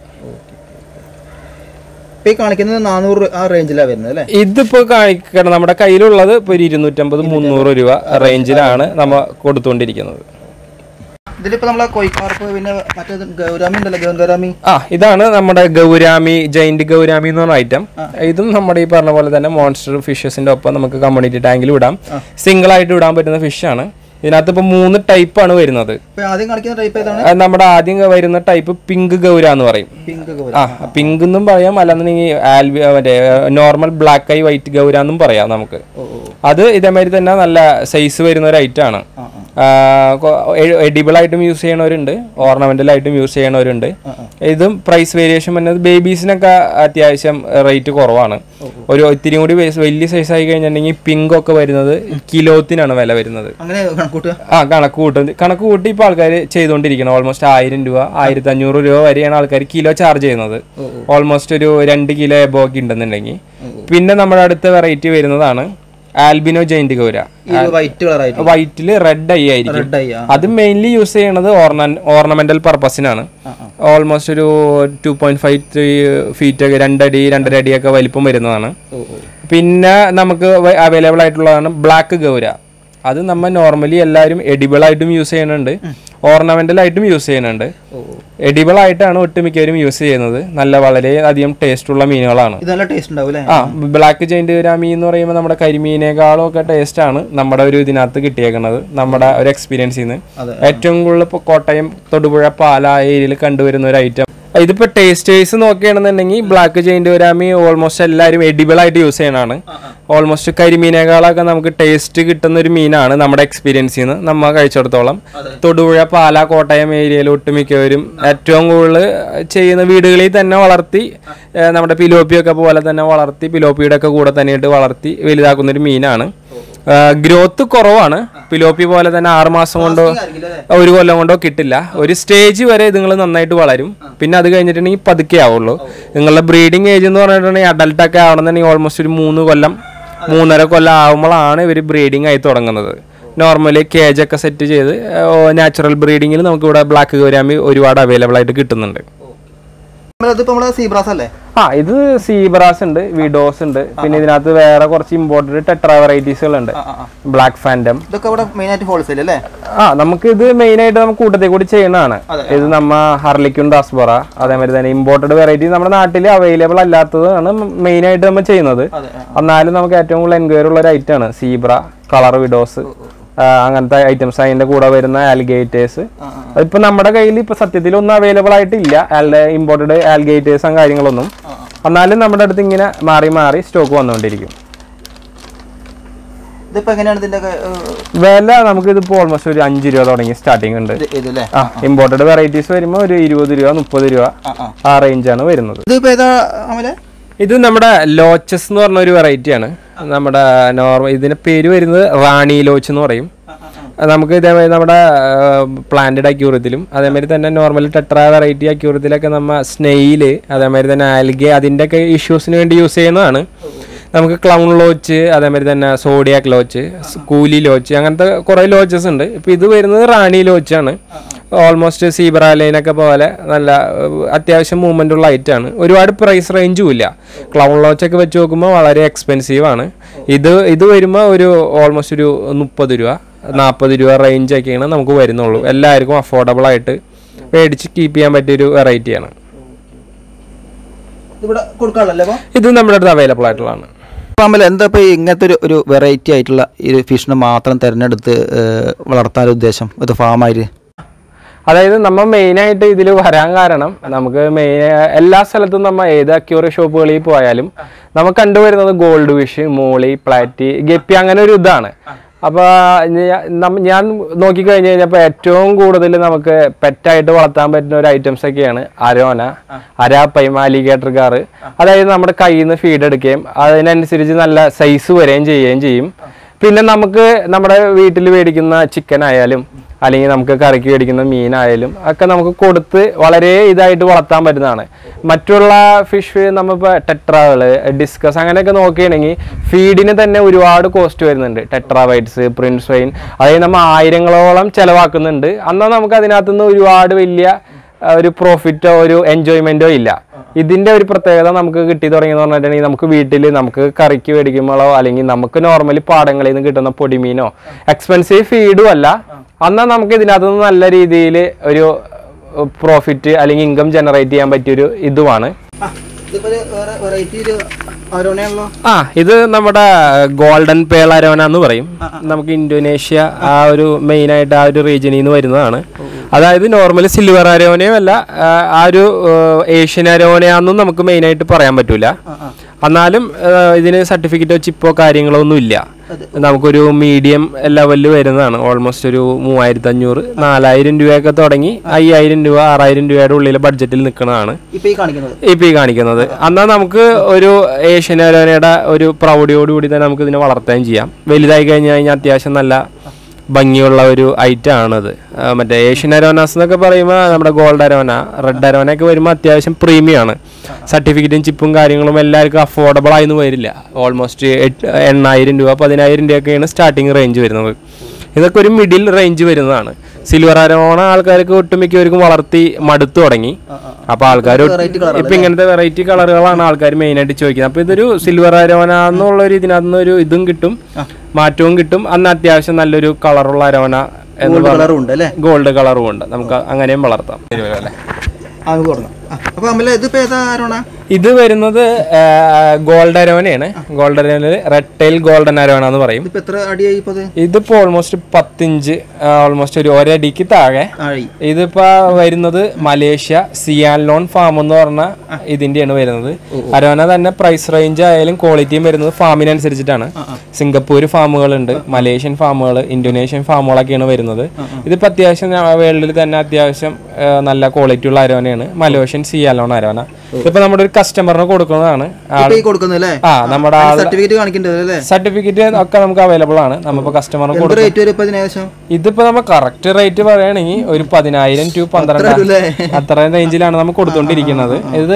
ഇപ്പൊ ഈ കാണിക്കുന്നത് നാനൂറ് ആ റേഞ്ചിലാണ് വരുന്നത് അല്ലേ ഇതിപ്പോ കാണിക്കണം നമ്മുടെ കയ്യിലുള്ളത് ഇപ്പൊ ഒരു ഇരുന്നൂറ്റമ്പത് മുന്നൂറ് രൂപ റേഞ്ചിലാണ് നമ്മൾ കൊടുത്തുകൊണ്ടിരിക്കുന്നത് ഇതിലിപ്പോ നമ്മളെ കൊയ്ക്കാർപ്പ് പിന്നെ മറ്റേത് ഗൗരാമി ഉണ്ടല്ലോ ഗൗരാമി ആ ഇതാണ് നമ്മുടെ ഗൗരാമി ജൈന്റ് ഗൗരാമി എന്ന് പറഞ്ഞ ഐറ്റം ഇതും നമ്മുടെ ഈ പറഞ്ഞ പോലെ തന്നെ മോൺസ്റ്റർ ഫിഷസിന്റെ ഒപ്പം നമുക്ക് കമ്മ്യൂണിറ്റി ടാങ്കിൽ വിടാം സിംഗിൾ ആയിട്ട് വിടാൻ പറ്റുന്ന ഫിഷാണ് ഇതിനകത്ത് ഇപ്പൊ മൂന്ന് ടൈപ്പാണ് വരുന്നത് ഇപ്പൊ ആദ്യം കാണിക്കുന്ന ടൈപ്പ് ഏതാണ് അത് നമ്മുടെ ആദ്യം വരുന്ന ടൈപ്പ് പിങ്ക് ഗൗര എന്ന് പറയും പിങ്ക് ഗൗര ആ പിങ്ക് എന്നും പറയാം അല്ലാന്നുണ്ടെങ്കിൽ ആൽബി മറ്റേ നോർമൽ ബ്ലാക്ക് ഐ വൈറ്റ് ഗൗര എന്നും പറയാം നമുക്ക് അത് ഇതേമാതിരി തന്നെ നല്ല സൈസ് വരുന്ന ഒരു ഐറ്റം ആണ് എഡിബിൾ ആയിട്ടും യൂസ് ചെയ്യണവരുണ്ട് ഓർണമെന്റൽ ആയിട്ടും യൂസ് ചെയ്യണവരുണ്ട് ഇതും പ്രൈസ് വേരിയേഷൻ വരുന്നത് ബേബീസിനൊക്കെ അത്യാവശ്യം റേറ്റ് കുറവാണ് ഒരു ഇത്തിരി കൂടി വയസ്സ് വലിയ സൈസ് ആയി കഴിഞ്ഞിട്ടുണ്ടെങ്കിൽ പിങ്ക് ഒക്കെ വരുന്നത് കിലോത്തിനാണ് വില വരുന്നത് അങ്ങനെ കണക്കൂട്ടുക ആ കണക്ക് കൂട്ടും കണക്ക് കൂട്ടി ഇപ്പോൾ ആൾക്കാർ ചെയ്തുകൊണ്ടിരിക്കണം ഓൾമോസ്റ്റ് ആയിരം രൂപ ആയിരത്തി അഞ്ഞൂറ് രൂപ വരെയാണ് ആൾക്കാർ കിലോ ചാർജ് ചെയ്യുന്നത് ഓൾമോസ്റ്റ് ഒരു രണ്ട് കിലോ എബോ ഒക്കെ ഉണ്ടെന്നുണ്ടെങ്കിൽ പിന്നെ നമ്മുടെ അടുത്ത വെറൈറ്റി വരുന്നതാണ് ആൽബിനോ ജൈന്റ് ഗൗര ഈ വൈറ്റ് കളർ ആയിട്ട് വൈറ്റില് റെഡ് ഐ ആയിരിക്കും റെഡ് ആയി ആ അത് മെയിൻലി യൂസ് ചെയ്യണത് ഓർണമെന്റൽ പർപ്പസിനാണ് ഓൾമോസ്റ്റ് ഒരു two point five three feet ഒക്കെ രണ്ടടി രണ്ടര അടിയൊക്കെ വലിപ്പം വരുന്നതാണ് ഓ ഓ പിന്നെ നമുക്ക് അവൈലബിൾ ആയിട്ടുള്ളതാണ് ബ്ലാക്ക് ഗൗര അത് നമ്മൾ നോർമലി എല്ലാവരും എഡിബിൾ ആയിട്ടും യൂസ് ചെയ്യുന്നുണ്ട് ഓർണമെന്റൽ ആയിട്ടും യൂസ് ചെയ്യുന്നുണ്ട് എഡിബിൾ ആയിട്ടാണ് ഒട്ടുമിക്കവരും യൂസ് ചെയ്യുന്നത് നല്ല വളരെ അധികം ടേസ്റ്റ് ഉള്ള മീനുകളാണ് ഇത് നല്ല ടേസ്റ്റ് ഉണ്ടാവും അല്ലേ ആ ബ്ലാക്ക് ജൈന്റ് മീൻ എന്ന് പറയുമ്പോൾ നമ്മുടെ കരിമീനേക്കാളും ഒക്കെ ടേസ്റ്റ് ആണ് നമ്മുടെ ഒരു ഇതിനകത്ത് കിട്ടിയേക്കുന്നത് നമ്മുടെ ഒരു എക്സ്പീരിയൻസിൽ നിന്ന് അതെ. ഏറ്റവും കൂടുതൽ ഇപ്പോൾ കോട്ടയം തൊടുപുഴ പാല ഏരിയയിൽ കണ്ടുവരുന്ന ഒരു ഐറ്റം ഇതിപ്പോ ടേസ്റ്റ് വൈസ് നോക്കുകയാണെന്നുണ്ടെങ്കിൽ ബ്ലാക്ക് ജൈന്റ് വരാമി ഓൾമോസ്റ്റ് എല്ലാവരും എഡിബിൾ ആയിട്ട് യൂസ് ചെയ്യണതാണ് ഓൾമോസ്റ്റ് കരിമീനേക്കാളൊക്കെ നമുക്ക് ടേസ്റ്റ് കിട്ടുന്ന ഒരു മീനാണ് നമ്മുടെ എക്സ്പീരിയൻസിൽ നിന്ന് നമ്മൾ കഴിച്ചിടത്തോളം തൊടുപുഴ പാല കോട്ടയം ഏരിയയിൽ ഒട്ടുമിക്കവരും ഏറ്റവും കൂടുതൽ ചെയ്യുന്ന വീടുകളിൽ തന്നെ വളർത്തി ഏഹ് നമ്മുടെ പിലോപ്പിയൊക്കെ പോലെ തന്നെ വളർത്തി പിലോപ്പിയുടെ ഒക്കെ കൂടെ തന്നെയായിട്ട് വളർത്തി വലുതാക്കുന്ന ഒരു മീനാണ് ഗ്രോത്ത് കുറവാണ് പിലോപ്പി പോലെ തന്നെ ആറ് മാസം കൊണ്ടോ ഒരു കൊല്ലം കൊണ്ടോ കിട്ടില്ല ഒരു സ്റ്റേജ് വരെ ഇതുങ്ങൾ നന്നായിട്ട് വളരും പിന്നെ അത് കഴിഞ്ഞിട്ടുണ്ടെങ്കിൽ പതുക്കെ ആവുള്ളൂ നിങ്ങളുടെ ബ്രീഡിംഗ് ഏജ് എന്ന് പറഞ്ഞിട്ടുണ്ടെങ്കിൽ അഡൽട്ട് ഒക്കെ ആവണമെന്നുണ്ടെങ്കിൽ ഓൾമോസ്റ്റ് ഒരു മൂന്ന് കൊല്ലം മൂന്നര കൊല്ലം ആകുമ്പോഴാണ് ഇവർ ബ്രീഡിംഗ് ആയി തുടങ്ങുന്നത് നോർമലി കേജ് ഒക്കെ സെറ്റ് ചെയ്ത് നാച്ചുറൽ ബ്രീഡിങ്ങിൽ നമുക്ക് ഇവിടെ ബ്ലാക്ക് ഗൗരാമി ഒരുപാട് അവൈലബിൾ ആയിട്ട് കിട്ടുന്നുണ്ട് ഇതിപ്പോ നമ്മളെ സീബ്രാസ് അല്ലേ ആ ഇത് സീബ്രാസ് ഉണ്ട് വിഡോസ് ഉണ്ട് പിന്നെ ഇതിനകത്ത് വേറെ കുറച്ച് ഇമ്പോർട്ടഡ് ടെട്രാ വെറൈറ്റീസുകൾ ഉണ്ട് ആ, ആ. ബ്ലാക്ക് ഫാൻഡം ഇതൊക്കെ ഇവിടെ മെയിൻ ആയിട്ട് ഹോൾസെയിൽ അല്ലേ ആ നമുക്ക് ഇത് മെയിൻ ആയിട്ട് നമുക്ക് കൂട്ടത്തിൽ കൂടി ചെയ്യുന്നതാണ് ഇത് നമ്മ ഹർലിക്കും ഡാസ്ബറ അതേമാതിരി തന്നെ ഇമ്പോർട്ടഡ് വെറൈറ്റി നമ്മുടെ നാട്ടിൽ അവൈലബിൾ അല്ലാത്തതാണ് മെയിൻ ആയിട്ട് നമ്മൾ ചെയ്യുന്നത് അതെ എന്നാലും നമുക്ക് ഏറ്റവും കൂടുതൽ എൻക്വയറി ഉള്ള ഒരു ഐറ്റം ആണ് സീബ്ര കളർ വിഡോസ് അങ്ങനത്തെ ഐറ്റംസ് അതിന്റെ കൂടെ വരുന്ന ആൽഗേറ്റേഴ്സ് ഇപ്പൊ നമ്മുടെ കയ്യിൽ ഇപ്പൊ സത്യത്തിൽ ഒന്നും അവൈലബിൾ ആയിട്ടില്ല ഇമ്പോർട്ടഡ് ആൽഗേറ്റേഴ്സും കാര്യങ്ങളൊന്നും എന്നാലും നമ്മുടെ അടുത്ത് ഇങ്ങനെ മാറി മാറി സ്റ്റോക്ക് വന്നുകൊണ്ടിരിക്കും ഇതിപ്പോ എങ്ങനെയാണ് ഇതിന്റെ ഒക്കെ, ഏഹ്, വില നമുക്ക് ഇതിപ്പോ ഓൾമോസ്റ്റ് ഒരു അഞ്ച് രൂപ തുടങ്ങി സ്റ്റാർട്ടിംഗ് ഉണ്ട് ഇത് ഇത് അല്ലേ ആ ഇമ്പോർട്ടഡ് വെറൈറ്റീസ് വരുമ്പോൾ ഒരു ഇരുപത് രൂപ മുപ്പത് രൂപ ആ ആ ആ റേഞ്ചാണ് വരുന്നത് ഇതിപ്പോ ഏതാ അമലെ ഇത് നമ്മുടെ ലോച്ചസ് എന്ന് പറഞ്ഞ ഒരു വെറൈറ്റി ആണ് നമ്മുടെ നോർമൽ ഇതിന്റെ പേര് വരുന്നത് റാണി ലോച്ച് എന്ന് പറയും അത് നമുക്ക് ഇതേമാതിരി നമ്മുടെ പ്ലാന്റഡ് അക്യൂറത്തിലും അതേമാതിരി തന്നെ നോർമൽ ടെട്രാ വെറൈറ്റി അക്യൂറത്തിലൊക്കെ നമ്മ സ്നെയില് അതേമാതിരി തന്നെ ആൽഗെ അതിൻ്റെ ഒക്കെ ഇഷ്യൂസിന് വേണ്ടി യൂസ് ചെയ്യുന്നതാണ് നമുക്ക് ക്ലൗൺ ലോച്ച് അതേമാതിരി തന്നെ സോഡിയാക് ലോച്ച് കൂലി ലോച്ച് അങ്ങനത്തെ കുറേ ലോച്ചസ് ഉണ്ട് ഇപ്പം ഇത് വരുന്നത് റാണി ലോച്ചാണ് ഓൾമോസ്റ്റ് സീബ്ര ലൈനൊക്കെ പോലെ നല്ല ഏഹ്, അത്യാവശ്യം മൂവ്മെൻ്റ് ഉള്ള ഐറ്റം ആണ് ഒരുപാട് പ്രൈസ് റേഞ്ചും ഇല്ല ക്ലൗൺ ലോച്ചൊക്കെ വെച്ച് നോക്കുമ്പോൾ വളരെ എക്സ്പെൻസീവ് ആണ് ഇത് ഇത് വരുമ്പോൾ ഒരു ഓൾമോസ്റ്റ് ഒരു മുപ്പത് രൂപ നാൽപ്പത് രൂപ റേഞ്ചൊക്കെയാണ് നമുക്ക് വരുന്നുള്ളൂ എല്ലാവർക്കും അഫോർഡബിൾ ആയിട്ട് മേടിച്ച് കീപ്പ് ചെയ്യാൻ പറ്റിയൊരു വെറൈറ്റിയാണ് ഇവിടെ കൊടുക്കാനുള്ളല്ലേ അപ്പൊ ഇത് നമ്മുടെ അടുത്ത് അവൈലബിൾ ആയിട്ടുള്ളതാണ് അപ്പൊ അമല എന്താ ഇപ്പൊ ഇങ്ങനത്തെ ഒരു ഒരു വെറൈറ്റി ആയിട്ടുള്ള ഈ ഒരു ഫിഷിനെ മാത്രം തിരഞ്ഞെടുത്ത് ഏഹ്, വളർത്താൻ ഉദ്ദേശം ഇത് ഫാമായിട്ട് അതായത് നമ്മൾ മെയിനായിട്ട് ഇതിൽ വരാൻ കാരണം നമുക്ക് മെയിൻ എല്ലാ സ്ഥലത്തും നമ്മൾ ഏത് അക്യൂറി ഷോപ്പുകളിൽ പോയാലും നമുക്ക് കണ്ടുവരുന്നത് goldfish molly platy guppy അങ്ങനെ ഒരു ഇതാണ് അപ്പോൾ ഞാൻ നോക്കിക്കഴിഞ്ഞ് കഴിഞ്ഞപ്പോൾ ഏറ്റവും കൂടുതൽ നമുക്ക് പെറ്റായിട്ട് വളർത്താൻ പറ്റുന്ന ഒരു ഐറ്റംസ് ഒക്കെയാണ് അരോന അരാപ്പൈമ അലിഗേറ്റർ കാറ് അതായത് നമ്മുടെ കയ്യിൽ നിന്ന് ഫീഡ് എടുക്കുകയും അതിനനുസരിച്ച് നല്ല സൈസ് വരികയും ചെയ്യുകയും ചെയ്യും പിന്നെ നമുക്ക് നമ്മുടെ വീട്ടിൽ മേടിക്കുന്ന ചിക്കൻ ആയാലും അല്ലെങ്കിൽ നമുക്ക് കറിക്ക് മേടിക്കുന്ന മീനായാലും ഒക്കെ നമുക്ക് കൊടുത്ത് വളരെ ഇതായിട്ട് വളർത്താൻ പറ്റുന്നതാണ് മറ്റുള്ള ഫിഷ് നമ്മളിപ്പോൾ ടെട്രാകള് ഡിസ്കസ് അങ്ങനെയൊക്കെ നോക്കുകയാണെങ്കിൽ ഫീഡിന് തന്നെ ഒരുപാട് കോസ്റ്റ് വരുന്നുണ്ട് ടെട്രാവൈറ്റ്സ് പ്രിൻസ് വൈൻ അതായത് നമ്മൾ ആയിരങ്ങളോളം ചിലവാക്കുന്നുണ്ട് എന്നാൽ നമുക്ക് അതിനകത്തുനിന്ന് ഒരുപാട് വലിയ ആ, ഒരു പ്രോഫിറ്റോ ഒരു എൻജോയ്മെന്റോ ഇല്ല ഇതിന്റെ ഒരു പ്രത്യേകത നമുക്ക് കിട്ടി തുടങ്ങിയെന്ന് പറഞ്ഞിട്ടുണ്ടെങ്കിൽ നമുക്ക് വീട്ടിൽ നമുക്ക് കറിക്ക് മേടിക്കുമ്പോഴോ അല്ലെങ്കിൽ നമുക്ക് നോർമലി പാടങ്ങളിൽ നിന്ന് കിട്ടുന്ന പൊടിമീനോ എക്സ്പെൻസീവ് ഫീഡും അല്ല എന്നാൽ നമുക്ക് ഇതിനകത്ത് നിന്ന് നല്ല രീതിയിൽ ഒരു പ്രോഫിറ്റ് അല്ലെങ്കിൽ ഇൻകം ജനറേറ്റ് ചെയ്യാൻ പറ്റിയൊരു ഇതുമാണ് വെറൈറ്റി ഒരു അരോണയാണല്ലോ ആ ഇത് നമ്മുടെ ഗോൾഡൻ പേൾ അരോന എന്ന് പറയും നമുക്ക് ഇന്തോനേഷ്യ ആ ഒരു മെയിൻ ആയിട്ട് ആ ഒരു റീജിയനിൽ നിന്ന് വരുന്നതാണ് അതായത് നോർമലി സിൽവർ അരോനയും അല്ല ആ, ആ ഒരു ഏഷ്യൻ അരോനയാന്നും നമുക്ക് മെയിൻ ആയിട്ട് പറയാൻ പറ്റൂല എന്നാലും ആ, ഇതിന് സർട്ടിഫിക്കറ്റോ ചിപ്പോ കാര്യങ്ങളോ ഒന്നും ഇല്ല നമുക്കൊരു മീഡിയം ലെവലിൽ വരുന്നതാണ് ഓൾമോസ്റ്റ് ഒരു മൂവായിരത്തി അഞ്ഞൂറ് നാലായിരം രൂപയൊക്കെ തുടങ്ങി അയ്യായിരം രൂപ ആറായിരം രൂപയുടെ ഉള്ളിൽ ബഡ്ജറ്റിൽ നിൽക്കുന്നതാണ് ഇപ്പൊ ഈ കാണിക്കുന്നത് ഇപ്പൊ ഈ കാണിക്കുന്നത് എന്നാൽ നമുക്ക് ഒരു ഏഷ്യൻ അരോനയുടെ ഒരു പ്രൗഢിയോടുകൂടി തന്നെ നമുക്ക് ഇതിനെ വളർത്തുകയും ചെയ്യാം വലുതായി കഴിഞ്ഞ് കഴിഞ്ഞാൽ അത്യാവശ്യം നല്ല ഭംഗിയുള്ള ഒരു ഐറ്റം ആണത് ആ, മറ്റേ ഏഷ്യൻ അരോനാസ് എന്നൊക്കെ പറയുമ്പോൾ നമ്മുടെ ഗോൾഡ് അരോന റെഡ് അരോന ഒക്കെ വരുമ്പോൾ അത്യാവശ്യം പ്രീമിയം ആണ് സർട്ടിഫിക്കറ്റും ചിപ്പും കാര്യങ്ങളും എല്ലാവർക്കും അഫോർഡബിൾ ആയെന്ന് വരില്ല ഓൾമോസ്റ്റ് എണ്ണായിരം രൂപ പതിനായിരം രൂപയൊക്കെയാണ് സ്റ്റാർട്ടിങ് റേഞ്ച് വരുന്നത് ഇതൊക്കെ ഒരു മിഡിൽ റേഞ്ച് വരുന്നതാണ് സിൽവർ അരോണ ആൾക്കാർക്ക് ഒട്ടുമിക്കവർക്കും വളർത്തി മടുത്തു തുടങ്ങി അപ്പൊ ആൾക്കാർ ഇപ്പൊ ഇങ്ങനത്തെ വെറൈറ്റി കളറുകളാണ് ആൾക്കാർ മെയിൻ ആയിട്ട് ചോദിക്കുന്നത് അപ്പൊ ഇതൊരു സിൽവർ അരോന എന്നുള്ള ഒരു ഇതിനകത്ത് ഒരു ഇതും കിട്ടും മാറ്റവും കിട്ടും അന്ന് അത്യാവശ്യം നല്ലൊരു കളറുള്ള അരോന എന്ന് കളറും ഉണ്ട് അല്ലേ ഗോൾഡ് കളറും ഉണ്ട് നമുക്ക് അങ്ങനെയും വളർത്താം അല്ലേ ആ നമുക്ക് തുടങ്ങാം ആ, അപ്പൊ അമ്മല ഇതിപ്പോ ഏതാ അരോണ ഇത് വരുന്നത് ഗോൾഡ് അരോനയാണ് gold arowana red tail golden arowana എന്ന് പറയും ഇതിപ്പോ എത്ര അടിയായി ഇപ്പൊ അത് ഇതിപ്പോ ഓൾമോസ്റ്റ് പത്തിഞ്ച് ഓൾമോസ്റ്റ് ഒരു ഒരടിക്ക് താഴെ ആഴി ഇതിപ്പോ വരുന്നത് മലേഷ്യ സിയാൻലോൺ ഫാം എന്ന് പറഞ്ഞ ഇതിന്റെയാണ് വരുന്നത് അരോന തന്നെ പ്രൈസ് റേഞ്ച് ആയാലും ക്വാളിറ്റിയും വരുന്നത് ഫാമിനനുസരിച്ചിട്ടാണ് സിംഗപ്പൂർ ഫാമുകളുണ്ട് മലേഷ്യൻ ഫാമുകൾ ഇന്തോനേഷ്യൻ ഫാമുകളൊക്കെയാണ് വരുന്നത് ഇതിപ്പോ അത്യാവശ്യം വേൾഡിൽ തന്നെ അത്യാവശ്യം ആ, നല്ല ക്വാളിറ്റി ഉള്ള അരോനയാണ് മലേഷ്യൻ സിയാലോൺ അരോന ഇതിപ്പോ നമ്മുടെ ഒരു കസ്റ്റമറിന് കൊടുക്കുന്നതാണ് ആ- ഇപ്പൊ ഈ കൊടുക്കുന്നല്ലേ ആ നമ്മുടെ സർട്ടിഫിക്കറ്റ് കാണിക്കേണ്ടത് അല്ലേ സർട്ടിഫിക്കറ്റ് ഒക്കെ നമുക്ക് അവൈലബിൾ ആണ് നമ്മളിപ്പോ കസ്റ്റമറിന് എന്ത് കൊടുക്കും റേറ്റ് വരും ഇപ്പൊ ഇതിന് ഏകദേശം ഇതിപ്പോ നമ്മൾ കറക്റ്റ് റേറ്റ് പറയുകയാണെങ്കിൽ ഒരു പതിനായിരം ടു പന്ത്രണ്ട് വരൂല്ലേ? അത്ര റേഞ്ചിലാണ് നമ്മൾ കൊടുത്തോണ്ടിരിക്കുന്നത് ഇത്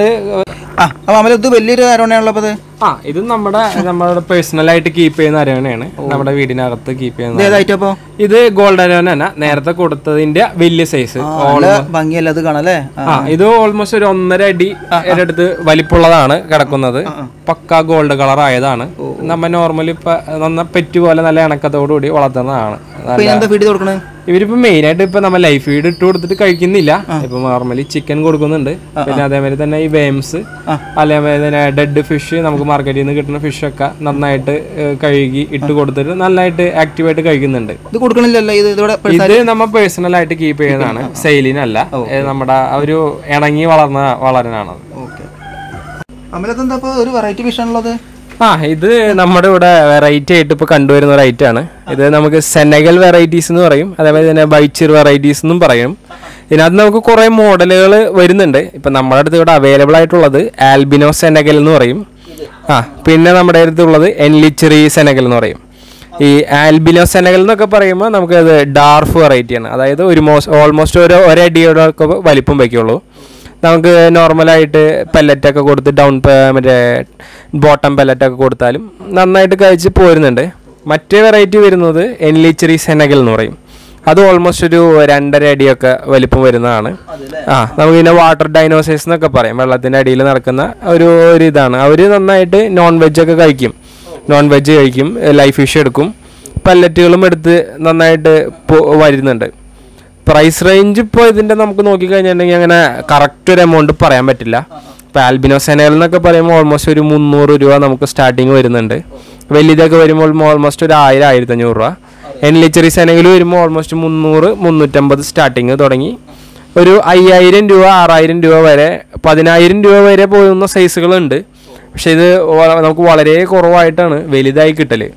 ആ അപ്പൊ അമ്മല ഇത് വലിയൊരു അരോണയാണല്ലോ അപ്പൊ ഇത് ആ ഇത് നമ്മുടെ നമ്മുടെ പേഴ്സണൽ ആയിട്ട് കീപ്പ് ചെയ്യുന്ന അരവണയാണ് നമ്മുടെ വീടിനകത്ത് കീപ്പ് ഇത് ചെയ്യുന്നത് ഏതായിട്ട് അപ്പൊ ഇത് ഗോൾഡ് അരവണ തന്നെ നേരത്തെ കൊടുത്തതിന്റെ വലിയ സൈസ് നല്ല ഭംഗിയല്ല ഇത് കാണാല്ലേ ആ, ആ ഇത് ഓൾമോസ്റ്റ് ഒരു ഒന്നര അടി അടുത്ത് വലിപ്പമുള്ളതാണ് കിടക്കുന്നത് പക്ക ഗോൾഡ് കളർ ആയതാണ് നമ്മ നോർമലി ഇപ്പൊ നന്ന പെറ്റ് പോലെ നല്ല ഇണക്കത്തോടുകൂടി വളർത്തുന്നതാണ് അപ്പൊ ഇതിനെന്താ ഫീഡ് കൊടുക്കണേ ഇവരിപ്പോ മെയിൻ ആയിട്ട് ഇപ്പൊ നമ്മൾ ലൈഫ് ഫീഡ് ഇട്ട് കൊടുത്തിട്ട് കഴിക്കുന്നില്ല ഇപ്പൊ നോർമലി ചിക്കൻ കൊടുക്കുന്നുണ്ട് പിന്നെ അതേമാതിരി തന്നെ ഈ വേംസ് അതേമാതിരി തന്നെ ഡെഡ് ഫിഷ് നമുക്ക് മാർക്കറ്റിൽ നിന്ന് കിട്ടുന്ന fish ഒക്കെ നന്നായിട്ട് ഏഹ്, കഴുകി ഇട്ട് കൊടുത്തിട്ട് നന്നായിട്ട് ആക്റ്റീവായിട്ട് കഴിക്കുന്നുണ്ട് ഇത് കൊടുക്കണില്ലല്ലോ ഇത് ഇതിവിടെ ഇത് നമ്മൾ പേഴ്സണൽ ആയിട്ട് കീപ്പ് ചെയ്യുന്നതാണ് സെയിലിനല്ല ഏഹ്, നമ്മുടെ ആ ഒരു ഇണങ്ങി വളർന്ന വളരാനാണത് ഓക്കെ അമ്മലത്ത് എന്താ ഇപ്പൊ ഒരു വെറൈറ്റി ഫിഷ് ആണല്ലോ അത് ആ ഇത് നമ്മുടെ ഇവിടെ വെറൈറ്റി ആയിട്ട് ഇപ്പൊ കണ്ടുവരുന്ന ഒരു item ആണ് ഇത് നമുക്ക് സെനഗൽ വെറൈറ്റീസ് എന്ന് പറയും അതേപോലെ തന്നെ ബൈച്ചിർ വെറൈറ്റീസ് എന്നും പറയും ഇതിനകത്ത് നമുക്ക് കുറേ മോഡലുകൾ വരുന്നുണ്ട് ഇപ്പൊ നമ്മുടെ അടുത്ത് ഇവിടെ അവൈലബിൾ ആയിട്ടുള്ളത് ആൽബിനോ സെനഗൽ എന്ന് പറയും ആ പിന്നെ നമ്മുടെ അടുത്തുള്ളത് എൻലിച്ചറി സെനഗൽ എന്ന് പറയും ഈ ആൽബിനോ സെനഗൽ എന്നൊക്കെ പറയുമ്പോൾ നമുക്ക് അത് ഡാർഫ് വെറൈറ്റിയാണ് അതായത് ഒരു മോസ് ഓൾമോസ്റ്റ് ഒരു ഒരടിയുടെ ഒക്കെ വലിപ്പം വയ്ക്കുള്ളൂ നമുക്ക് നോർമലായിട്ട് പെല്ലറ്റൊക്കെ കൊടുത്ത് ഡൗൺ മറ്റേ ബോട്ടം പെല്ലറ്റൊക്കെ കൊടുത്താലും നന്നായിട്ട് കഴിച്ച് പോരുന്നുണ്ട് മറ്റേ വെറൈറ്റി വരുന്നത് എൻലിച്ചറി സെനഗൽ എന്ന് പറയും അത് ഓൾമോസ്റ്റ് ഒരു രണ്ടര അടിയൊക്കെ വലിപ്പം വരുന്നതാണ് ആ നമുക്ക് പിന്നെ വാട്ടർ ഡൈനോസേഴ്സ് എന്നൊക്കെ പറയും വെള്ളത്തിൻ്റെ അടിയിൽ നടക്കുന്ന ഒരു ഒരു ഇതാണ് അവർ നന്നായിട്ട് നോൺ വെജ് ഒക്കെ കഴിക്കും നോൺ വെജ് കഴിക്കും ലൈഫ് ഫിഷ് എടുക്കും പല്ലറ്റുകളും എടുത്ത് നന്നായിട്ട് പോ- വരുന്നുണ്ട് പ്രൈസ് റേഞ്ച് ഇപ്പോൾ ഇതിൻ്റെ നമുക്ക് നോക്കിക്കഴിഞ്ഞിട്ടുണ്ടെങ്കിൽ അങ്ങനെ കറക്റ്റ് ഒരു എമൗണ്ട് പറയാൻ പറ്റില്ല ഇപ്പോൾ ആൽബിനോ സെനൽ എന്നൊക്കെ പറയുമ്പോൾ ഓൾമോസ്റ്റ് ഒരു മുന്നൂറ് രൂപ നമുക്ക് സ്റ്റാർട്ടിങ് വരുന്നുണ്ട് വലിയതൊക്കെ വരുമ്പോൾ ഓൾമോസ്റ്റ് ഒരു ആയിരം ആയിരത്തഞ്ഞൂറ് രൂപ എൻലിച്ചറി സെനയിൽ വരുമ്പോൾ ഓൾമോസ്റ്റ് മുന്നൂറ് മുന്നൂറ്റമ്പത് സ്റ്റാർട്ടിങ് തുടങ്ങി ഒരു അയ്യായിരം രൂപ ആറായിരം രൂപ വരെ പതിനായിരം രൂപ വരെ പോകുന്ന സൈസുകളുണ്ട് പക്ഷെ ഇത് വ- നമുക്ക് വളരെ കുറവായിട്ടാണ് വലുതായി കിട്ടല്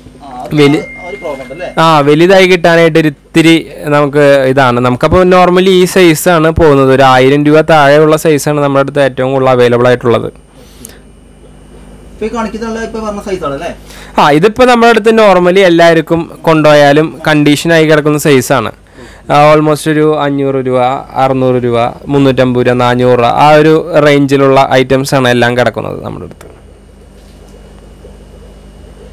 വലി ആ വലുതായി കിട്ടാനായിട്ട് ഒരു ഇത്തിരി നമുക്ക് ഇതാണ് നമുക്കപ്പോൾ നോർമലി ഈ സൈസാണ് പോകുന്നത് ഒരു ആയിരം രൂപ താഴെയുള്ള സൈസാണ് നമ്മുടെ അടുത്ത് ഏറ്റവും കൂടുതൽ അവൈലബിൾ ആയിട്ടുള്ളത് ഇപ്പൊ ഈ കാണിക്കുന്നുള്ള ഇപ്പൊ പറഞ്ഞ സൈസ് ആണ് അല്ലേ ആ ഇതിപ്പോൾ നമ്മുടെ അടുത്ത് നോർമലി എല്ലാവർക്കും കൊണ്ടുപോയാലും കണ്ടീഷനായി കിടക്കുന്ന സൈസാണ് ഓൾമോസ്റ്റ് ഒരു അഞ്ഞൂറ് രൂപ അറുന്നൂറ് രൂപ മുന്നൂറ്റമ്പത് രൂപ നാനൂറ് രൂപ ആ ഒരു റേഞ്ചിലുള്ള ഐറ്റംസ് ആണ് എല്ലാം കിടക്കുന്നത് നമ്മുടെ അടുത്ത്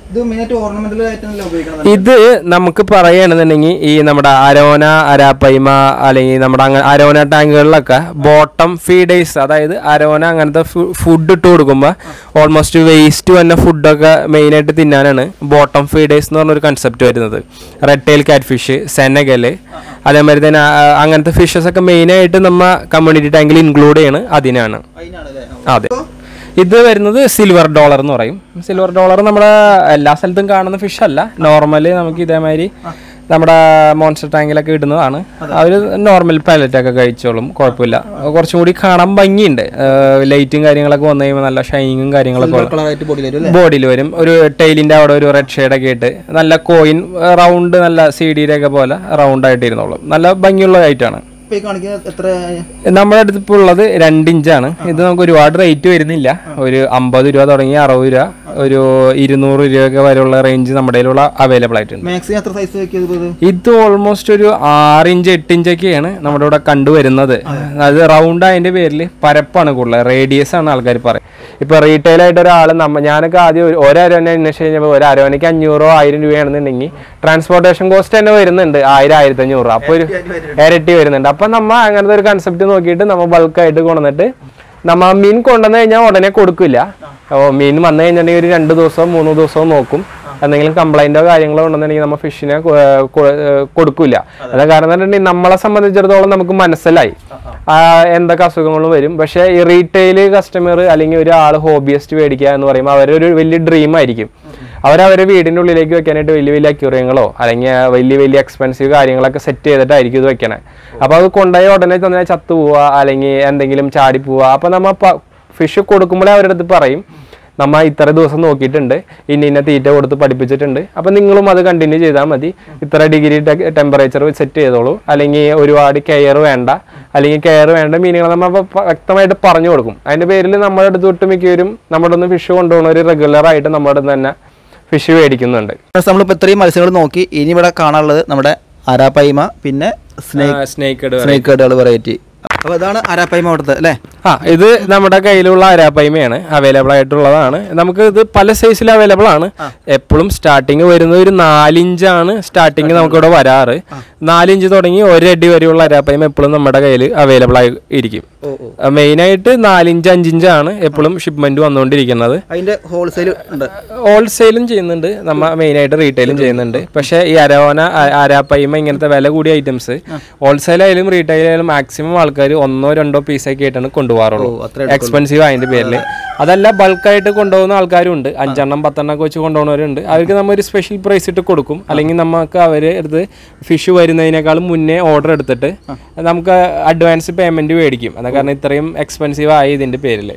ഇത് മെയിനായിട്ട് ഓർണമെന്റൽ ആയിട്ടല്ല ഉപയോഗിക്കണം ഇത് നമുക്ക് പറയുകയാണെന്നുണ്ടെങ്കിൽ ഈ നമ്മുടെ അരോന അരാപ്പൈമ അല്ലെങ്കിൽ നമ്മുടെ അങ്ങനെ അരോന ടാങ്കുകളിലൊക്കെ ബോട്ടം ഫീഡേഴ്സ് അതായത് അരോന അങ്ങനത്തെ ഫുഡ് ഇട്ട് കൊടുക്കുമ്പോൾ ഓൾമോസ്റ്റ് വേസ്റ്റ് വന്ന ഫുഡൊക്കെ മെയിനായിട്ട് തിന്നാനാണ് ബോട്ടം ഫീഡേഴ്സ് എന്ന് പറഞ്ഞൊരു കൺസെപ്റ്റ് വരുന്നത് red tail catfish Senegal അതേമാതിരി തന്നെ ആ, അങ്ങനത്തെ ഫിഷസ് ഒക്കെ മെയിനായിട്ട് നമ്മ കമ്മ്യൂണിറ്റി ടാങ്കിൽ ഇൻക്ലൂഡ് ചെയ്യണം അതിനാണ് അതിനാണല്ലേ അതെ ഇത് വരുന്നത് സിൽവർ ഡോളർ എന്ന് പറയും സിൽവർ ഡോളർ നമ്മുടെ എല്ലാ സ്ഥലത്തും കാണുന്ന ഫിഷ് അല്ല നോർമലി നമുക്ക് ഇതേമാതിരി നമ്മുടെ മോൺസ്റ്റർ ടാങ്കിലൊക്കെ ഇടുന്നതാണ് അവർ നോർമൽ പാലറ്റ് ഒക്കെ കഴിച്ചോളും കുഴപ്പമില്ല കുറച്ചും കൂടി കാണാൻ ഭംഗിയുണ്ട് ലൈറ്റും കാര്യങ്ങളൊക്കെ വന്നു കഴിയുമ്പോൾ നല്ല ഷൈനിങ്ങും കാര്യങ്ങളൊക്കെ ഉള്ള കളറായിട്ട് ബോഡിയിൽ വരും ബോഡിയിൽ വരും ഒരു ടൈലിന്റെ അവിടെ ഒരു റെഡ് ഷെയ്ഡൊക്കെ ഇട്ട് നല്ല കോയിൻ റൗണ്ട് നല്ല സി ഡിയുടെ ഒക്കെ പോലെ റൗണ്ട് ആയിട്ട് ഇരുന്നോളും നല്ല ഭംഗിയുള്ള ഐറ്റാണ് ഇപ്പൊ ഈ കാണിക്കുന്നത് എത്ര നമ്മുടെ അടുത്ത് ഇപ്പോൾ ഉള്ളത് രണ്ട് ഇഞ്ചാണ് ഇത് നമുക്ക് ഒരുപാട് റേറ്റ് വരുന്നില്ല ഒരു അമ്പത് രൂപ തുടങ്ങി അറുപത് രൂപ ഒരു ഇരുന്നൂറ് രൂപയൊക്കെ വരെയുള്ള റേഞ്ച് നമ്മുടെ കയ്യിലുള്ള അവൈലബിൾ ആയിട്ടുണ്ട് മാക്സിമം എത്ര സൈസ് വെക്കിയത് ഇത് ഇത് ഓൾമോസ്റ്റ് ഒരു ആറ് ഇഞ്ച് എട്ട് ഇഞ്ചൊക്കെയാണ് നമ്മുടെ ഇവിടെ കണ്ടുവരുന്നത് അത് റൗണ്ട് അതിന്റെ പേരിൽ പരപ്പാണ് കൂടുതൽ റേഡിയസ് ആണ് ആൾക്കാർ പറയും ഇപ്പൊ റീറ്റെയിൽ ആയിട്ട് ഒരാൾ നമ്മ ഞാനൊക്കെ ആദ്യം ഒരു ഒരരോനെ അന്വേഷിച്ച് കഴിഞ്ഞപ്പോൾ ഒരു അരോനയ്ക്ക് അഞ്ഞൂറോ ആയിരം രൂപയാണെന്നുണ്ടെങ്കിൽ ട്രാൻസ്പോർട്ടേഷൻ കോസ്റ്റ് തന്നെ വരുന്നുണ്ട് ആയിരം ആയിരത്തി അഞ്ഞൂറ് അപ്പൊ ഒരു ഇരട്ടി വരുന്നുണ്ട് അപ്പൊ നമ്മ അങ്ങനത്തെ ഒരു കൺസെപ്റ്റ് നോക്കിയിട്ട് നമ്മ ബൾക്കായിട്ട് കൊണ്ടുവന്നിട്ട് നമ്മ മീൻ കൊണ്ടുവന്നു കഴിഞ്ഞാൽ ഉടനെ കൊടുക്കില്ല ഓ മീൻ വന്നു കഴിഞ്ഞിട്ടുണ്ടെങ്കിൽ ഒരു രണ്ട് ദിവസവും മൂന്ന് ദിവസവും നോക്കും എന്തെങ്കിലും കംപ്ലൈന്റോ കാര്യങ്ങളോ ഉണ്ടെന്നുണ്ടെങ്കിൽ നമ്മൾ ഫിഷിനെ കൊടുക്കില്ല അത് കാരണം എന്ന് പറഞ്ഞിട്ടുണ്ടെങ്കിൽ നമ്മളെ സംബന്ധിച്ചിടത്തോളം നമുക്ക് മനസ്സിലായി ആ, എന്തൊക്കെ അസുഖങ്ങളും വരും പക്ഷേ ഈ റീറ്റെയിൽ കസ്റ്റമർ അല്ലെങ്കിൽ ഒരാൾ ഹോബിയസ്റ്റ് മേടിക്കുക എന്ന് പറയുമ്പോൾ അവരൊരു വലിയ ഡ്രീം ആയിരിക്കും അവരവരെ വീടിൻ്റെ ഉള്ളിലേക്ക് വെക്കാനായിട്ട് വലിയ വലിയ അക്യൂറിയങ്ങളോ അല്ലെങ്കിൽ വലിയ വലിയ എക്സ്പെൻസീവ് കാര്യങ്ങളൊക്കെ സെറ്റ് ചെയ്തിട്ടായിരിക്കും ഇത് വെക്കണേ അപ്പോൾ അത് കൊണ്ടുപോയി ഉടനെ തന്നെ ചത്തു പോവുക അല്ലെങ്കിൽ എന്തെങ്കിലും ചാടി പോവുക അപ്പോൾ നമ്മൾ ഫിഷ് കൊടുക്കുമ്പോഴേ അവരുടെ അടുത്ത് പറയും നമ്മ ഇത്ര ദിവസം നോക്കിയിട്ടുണ്ട് ഇന്ന ഇന്ന തീറ്റ കൊടുത്ത് പഠിപ്പിച്ചിട്ടുണ്ട് അപ്പം നിങ്ങളും അത് കണ്ടിന്യൂ ചെയ്താൽ മതി ഇത്ര ഡിഗ്രി ടെമ്പറേച്ചർ സെറ്റ് ചെയ്തോളൂ അല്ലെങ്കിൽ ഒരുപാട് കെയർ വേണ്ട അല്ലെങ്കിൽ കെയർ വേണ്ട മീനുകൾ നമ്മൾ അപ്പൊ വ്യക്തമായിട്ട് പറഞ്ഞു കൊടുക്കും അതിന്റെ പേരിൽ നമ്മുടെ അടുത്ത് തൊട്ട് മിക്കവരും നമ്മുടെ ഒന്ന് ഫിഷ് കൊണ്ടുപോകുന്നവർ റെഗുലർ ആയിട്ട് നമ്മുടെ അടുത്ത് തന്നെ ഫിഷ് മേടിക്കുന്നുണ്ട് നമ്മളിപ്പോൾ ഇത്രയും മത്സ്യങ്ങൾ നോക്കി ഇനി ഇവിടെ കാണാനുള്ളത് നമ്മുടെ അരാപ്പൈമ പിന്നെ സ്നേക്ക് സ്നേക്ക് സ്നേക്ക് കേടുകൾ വെറൈറ്റി അപ്പോൾ ഇതാണ് അരാപ്പൈമ അവിടുത്തെ അല്ലേ ആ ഇത് നമ്മുടെ കയ്യിലുള്ള അരാപ്പൈമയാണ് അവൈലബിൾ ആയിട്ടുള്ളതാണ് നമുക്ക് ഇത് പല സൈസിൽ അവൈലബിൾ ആണ് എപ്പോഴും സ്റ്റാർട്ടിങ് വരുന്നത് ഒരു നാലിഞ്ചാണ് സ്റ്റാർട്ടിങ് നമുക്കിവിടെ വരാറ് നാലിഞ്ച് തുടങ്ങി ഒരടി വരെയുള്ള അരാപ്പൈമ എപ്പോഴും നമ്മുടെ കയ്യിൽ അവൈലബിൾ ആയി ഇരിക്കും ഓ ഓ മെയിൻ ആയിട്ട് നാലിഞ്ച് അഞ്ചിഞ്ചാണ് എപ്പോഴും ഷിപ്മെന്റ് വന്നുകൊണ്ടിരിക്കുന്നത് അതിൻ്റെ ഹോൾസെയിൽ ഉണ്ട് ഹോൾസെയിലും ചെയ്യുന്നുണ്ട് നമ്മ മെയിൻ ആയിട്ട് റീറ്റെയിലും ചെയ്യുന്നുണ്ട് പക്ഷേ ഈ അരോന അ- അരാപ്പൈമ ഇങ്ങനത്തെ വില കൂടിയ ഐറ്റംസ് ഹോൾസെയിൽ ആയാലും റീറ്റെയിൽ ആയാലും മാക്സിമം ആൾക്കാർ ഒന്നോ രണ്ടോ പീസൊക്കെ ആയിട്ടാണ് കൊണ്ടുപോകാറുള്ളൂ അത്രേ എക്സ്പെൻസീവ് അതിന്റെ പേരിൽ അതല്ല ബൾക്കായിട്ട് കൊണ്ടുപോകുന്ന ആൾക്കാരും ഉണ്ട് അഞ്ചെണ്ണം പത്തെണ്ണം ഒക്കെ വെച്ച് കൊണ്ടുപോകുന്നവരുണ്ട് അവർക്ക് നമ്മൾ ഒരു സ്പെഷ്യൽ പ്രൈസ് ഇട്ട് കൊടുക്കും അല്ലെങ്കിൽ നമുക്ക് അവർ അടുത്ത് ഫിഷ് വരുന്നതിനേക്കാളും മുന്നേ ഓർഡർ എടുത്തിട്ട് നമുക്ക് അഡ്വാൻസ് പേയ്മെന്റ് മേടിക്കും അത് കാരണം ഇത്രയും എക്സ്പെൻസീവ് ആയി ഇതിന്റെ പേരിൽ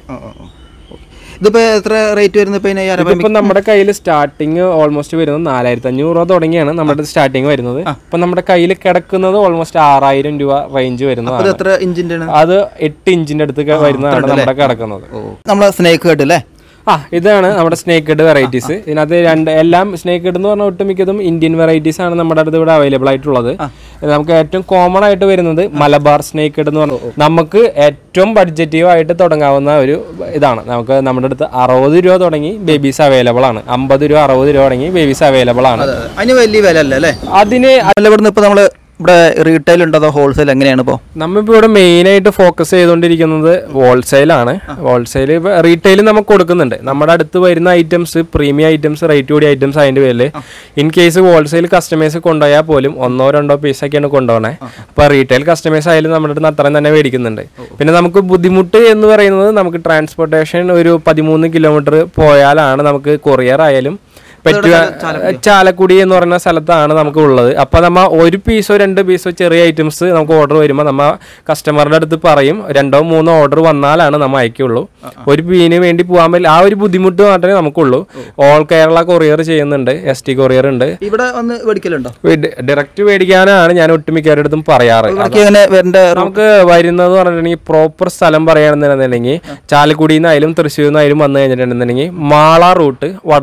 ഇതിപ്പോൾ എത്ര റേറ്റ് വരുന്നത് ഇപ്പോൾ ഇതിന് ഈ അരാപ്പൈമ ഇപ്പൊ നമ്മുടെ കയ്യിൽ സ്റ്റാർട്ടിങ് ഓൾമോസ്റ്റ് വരുന്നത് നാലായിരത്തി അഞ്ഞൂറ് രൂപ തുടങ്ങിയാണ് നമ്മുടെ സ്റ്റാർട്ടിങ് വരുന്നത് ഇപ്പൊ നമ്മുടെ കയ്യിൽ കിടക്കുന്നത് ഓൾമോസ്റ്റ് ആറായിരം രൂപ റേഞ്ച് ഇത് വരുന്നതാണ് എത്ര ഇഞ്ചിൻ്റെ ആണ് അത് എട്ട് ഇഞ്ചിന്റെ അടുത്ത് വരുന്നതാണ് നമ്മുടെ കിടക്കുന്നത് നമ്മളെ സ്നേക്ക് കേട്ട് അല്ലേ ആ ഇതാണ് നമ്മുടെ സ്നേക്ക് ഹെഡ് വെറൈറ്റീസ് ഇതിനകത്ത് രണ്ട് എല്ലാം സ്നേക്ക് ഹെഡ് എന്ന് പറഞ്ഞാൽ ഒട്ടുമിക്കതും ഇന്ത്യൻ വെറൈറ്റീസ് ആണ് നമ്മുടെ അടുത്ത് ഇവിടെ അവൈലബിൾ ആയിട്ടുള്ളത് നമുക്ക് ഏറ്റവും കോമൺ ആയിട്ട് വരുന്നത് മലബാർ സ്നേക്ക് ഹെഡ് എന്ന് പറഞ്ഞാൽ നമുക്ക് ഏറ്റവും ബഡ്ജറ്റീവ് ആയിട്ട് തുടങ്ങാവുന്ന ഒരു ഇതാണ് നമുക്ക് നമ്മുടെ അടുത്ത് അറുപത് രൂപ തുടങ്ങി ബേബീസ് അവൈലബിൾ ആണ് അമ്പത് രൂപ അറുപത് രൂപ തുടങ്ങി ബേബീസ് അവൈലബിൾ ആണ് അതിന് വലിയ വില അല്ലേ അല്ലേ അതിന് അല്ല ഇവിടുന്ന് ഇപ്പോൾ നമ്മൾ ഇവിടെ റീറ്റെയിൽ ഉണ്ടോ അതോ ഹോൾസെയിൽ എങ്ങനെയാണ് ഇപ്പോൾ നമ്മളിപ്പോൾ ഇവിടെ മെയിൻ ആയിട്ട് ഫോക്കസ് ചെയ്തുകൊണ്ടിരിക്കുന്നത് ഹോൾസെയിലാണ് ഹോൾസെയിൽ ഇപ്പോൾ റീറ്റെയിൽ നമുക്ക് കൊടുക്കുന്നുണ്ട് നമ്മുടെ അടുത്ത് വരുന്ന ഐറ്റംസ് പ്രീമിയം ഐറ്റംസ് റേറ്റ് കൂടിയ ഐറ്റംസ് അതിൻ്റെ പേരിൽ ഇൻ കേസ് ഹോൾസെയിൽ കസ്റ്റമേഴ്സ് കൊണ്ടുപോയാൽ പോലും ഒന്നോ രണ്ടോ പീസൊക്കെയാണ് കൊണ്ടുപോകണേ അപ്പോൾ റീറ്റെയിൽ കസ്റ്റമേഴ്സ് ആയാലും നമ്മുടെ അടുത്ത് അത്രയും തന്നെ മേടിക്കുന്നുണ്ട് പിന്നെ നമുക്ക് ബുദ്ധിമുട്ട് എന്ന് പറയുന്നത് നമുക്ക് ട്രാൻസ്പോർട്ടേഷൻ ഒരു പതിമൂന്ന് കിലോമീറ്റർ പോയാലാണ് നമുക്ക് കൊറിയർ ആയാലും പറ്റുക ചാലക്കുടി എന്ന് പറയുന്ന സ്ഥലത്താണ് നമുക്ക് ഉള്ളത് അപ്പൊ നമ്മ ഒരു പീസോ രണ്ട് പീസോ ചെറിയ ഐറ്റംസ് നമുക്ക് ഓർഡർ വരുമ്പോൾ നമ്മ കസ്റ്റമറുടെ അടുത്ത് പറയും രണ്ടോ മൂന്നോ ഓർഡർ വന്നാലാണ് നമ്മൾ അയക്കുള്ളൂ ഒരു പീന് വേണ്ടി പോകാൻ പറ്റില്ല ആ ഒരു ബുദ്ധിമുട്ട് മാത്രമേ നമുക്കുള്ളൂ ഓൾ കേരള കൊറിയർ ചെയ്യുന്നുണ്ട് എസ് ടി കൊറിയർ ഉണ്ട് ഇവിടെ വന്ന് മേടിക്കലുണ്ടോ ഡയറക്റ്റ് മേടിക്കാനാണ് ഞാൻ ഒട്ടുമിക്കവരുടെ അടുത്തും പറയാറ് ഇവിടേക്ക് എങ്ങനെ വരേണ്ട നമുക്ക് വരുന്നത് പറഞ്ഞിട്ടുണ്ടെങ്കിൽ പ്രോപ്പർ സ്ഥലം പറയുകയാണെന്നുണ്ടെങ്കിൽ ചാലക്കുടിയിൽ നിന്നായാലും തൃശ്ശൂരിൽ നിന്നായാലും വന്നു കഴിഞ്ഞിട്ടുണ്ടെന്നുണ്ടെങ്കിൽ Mala route Vadama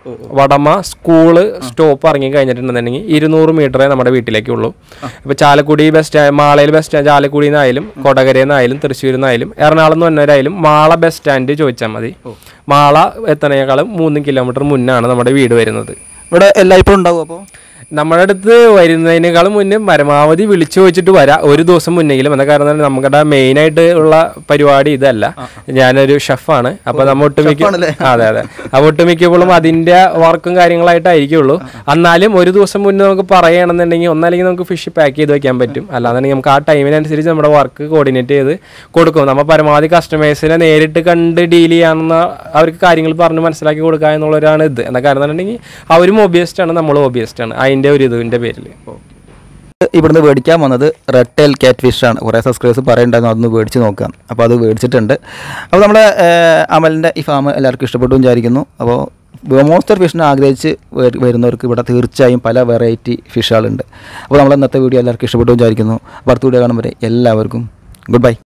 Vadama school stop ഇറങ്ങി കഴിഞ്ഞിട്ടുണ്ടെന്നുണ്ടെങ്കിൽ ഇരുന്നൂറ് മീറ്ററേ നമ്മുടെ വീട്ടിലേക്കുള്ളൂ ഇപ്പോൾ ചാലക്കുടി ബസ് സ്റ്റാൻഡ് മാളയിൽ ബസ് സ്റ്റാൻഡ് ചാലക്കുടിയിൽ നിന്നായാലും കൊടകരയിൽ നിന്നായാലും തൃശ്ശൂരിൽ നിന്നായാലും എറണാകുളം എന്ന് വന്നവരായാലും മാള ബസ് സ്റ്റാൻഡ് ചോദിച്ചാൽ മതി മാള എത്തണേക്കാളും മൂന്ന് കിലോമീറ്റർ മുന്നാണ് നമ്മുടെ വീട് വരുന്നത് ഇവിടെ എല്ലായ്പ്പോഴും ഉണ്ടാവും അപ്പോൾ നമ്മുടെ അടുത്ത് വരുന്നതിനേക്കാളും മുന്നേ പരമാവധി വിളിച്ചു ചോദിച്ചിട്ട് വരാം ഒരു ദിവസം മുന്നെങ്കിലും എന്താ കാരണം എന്ന് പറഞ്ഞാൽ നമ്മുടെ മെയിൻ ആയിട്ട് ഉള്ള പരിപാടി ഇതല്ല ഞാനൊരു ഷെഫാണ് അപ്പൊ നമ്മ ഒട്ടുമിക്ക അതെ അതെ അപ്പൊ ഒട്ടുമിക്കപ്പോഴും അതിന്റെ വർക്കും കാര്യങ്ങളായിട്ടായിരിക്കുള്ളൂ എന്നാലും ഒരു ദിവസം മുന്നേ നമുക്ക് പറയണമെന്നുണ്ടെങ്കിൽ ഒന്നല്ലെങ്കിൽ നമുക്ക് ഫിഷ് പാക്ക് ചെയ്ത് വെക്കാൻ പറ്റും അല്ലാന്നുണ്ടെങ്കിൽ നമുക്ക് ആ ടൈമിനനുസരിച്ച് നമ്മുടെ വർക്ക് കോർഡിനേറ്റ് ചെയ്ത് കൊടുക്കും നമ്മൾ പരമാവധി കസ്റ്റമേഴ്സിനെ നേരിട്ട് കണ്ട് ഡീൽ ചെയ്യാവുന്ന അവർക്ക് കാര്യങ്ങൾ പറഞ്ഞ് മനസ്സിലാക്കി കൊടുക്കുക എന്നുള്ളവരാണ് ഇത് എന്താ കാരണം എന്നുണ്ടെങ്കിൽ അവരും ഹോബിയസ്റ്റ് ആണ് നമ്മളും ഹോബിയസ്റ്റ് ആണ് അതിന്റെ ഒരു ഇതിന്റെ പേരിൽ ഇവിടുന്ന് മേടിക്കാൻ വന്നത് റെഡ് ടെയിൽ കാറ്റ് ഫിഷ് ആണ് കുറേ സബ്സ്ക്രൈബേഴ്സ് പറയുണ്ടായിരുന്നു അതൊന്ന് മേടിച്ച് നോക്കാം അപ്പോൾ അത് മേടിച്ചിട്ടുണ്ട് അപ്പോൾ നമ്മുടെ ഏഹ്, അമലിൻ്റെ ഈ ഫാം എല്ലാവർക്കും ഇഷ്ടപ്പെട്ടു എന്ന് വിചാരിക്കുന്നു അപ്പോൾ മോൺസ്റ്റർ ഫിഷിനെ ആഗ്രഹിച്ച് വരു- വരുന്നവർക്ക് ഇവിടെ തീർച്ചയായും പല വെറൈറ്റി ഫിഷുകളുണ്ട് അപ്പോൾ നമ്മൾ ഇന്നത്തെ വീഡിയോ എല്ലാവർക്കും ഇഷ്ടപ്പെട്ടു എന്ന് വിചാരിക്കുന്നു അപ്പോൾ അടുത്ത വീഡിയോ കാണുമ്പോൾ എല്ലാവർക്കും ഗുഡ് ബൈ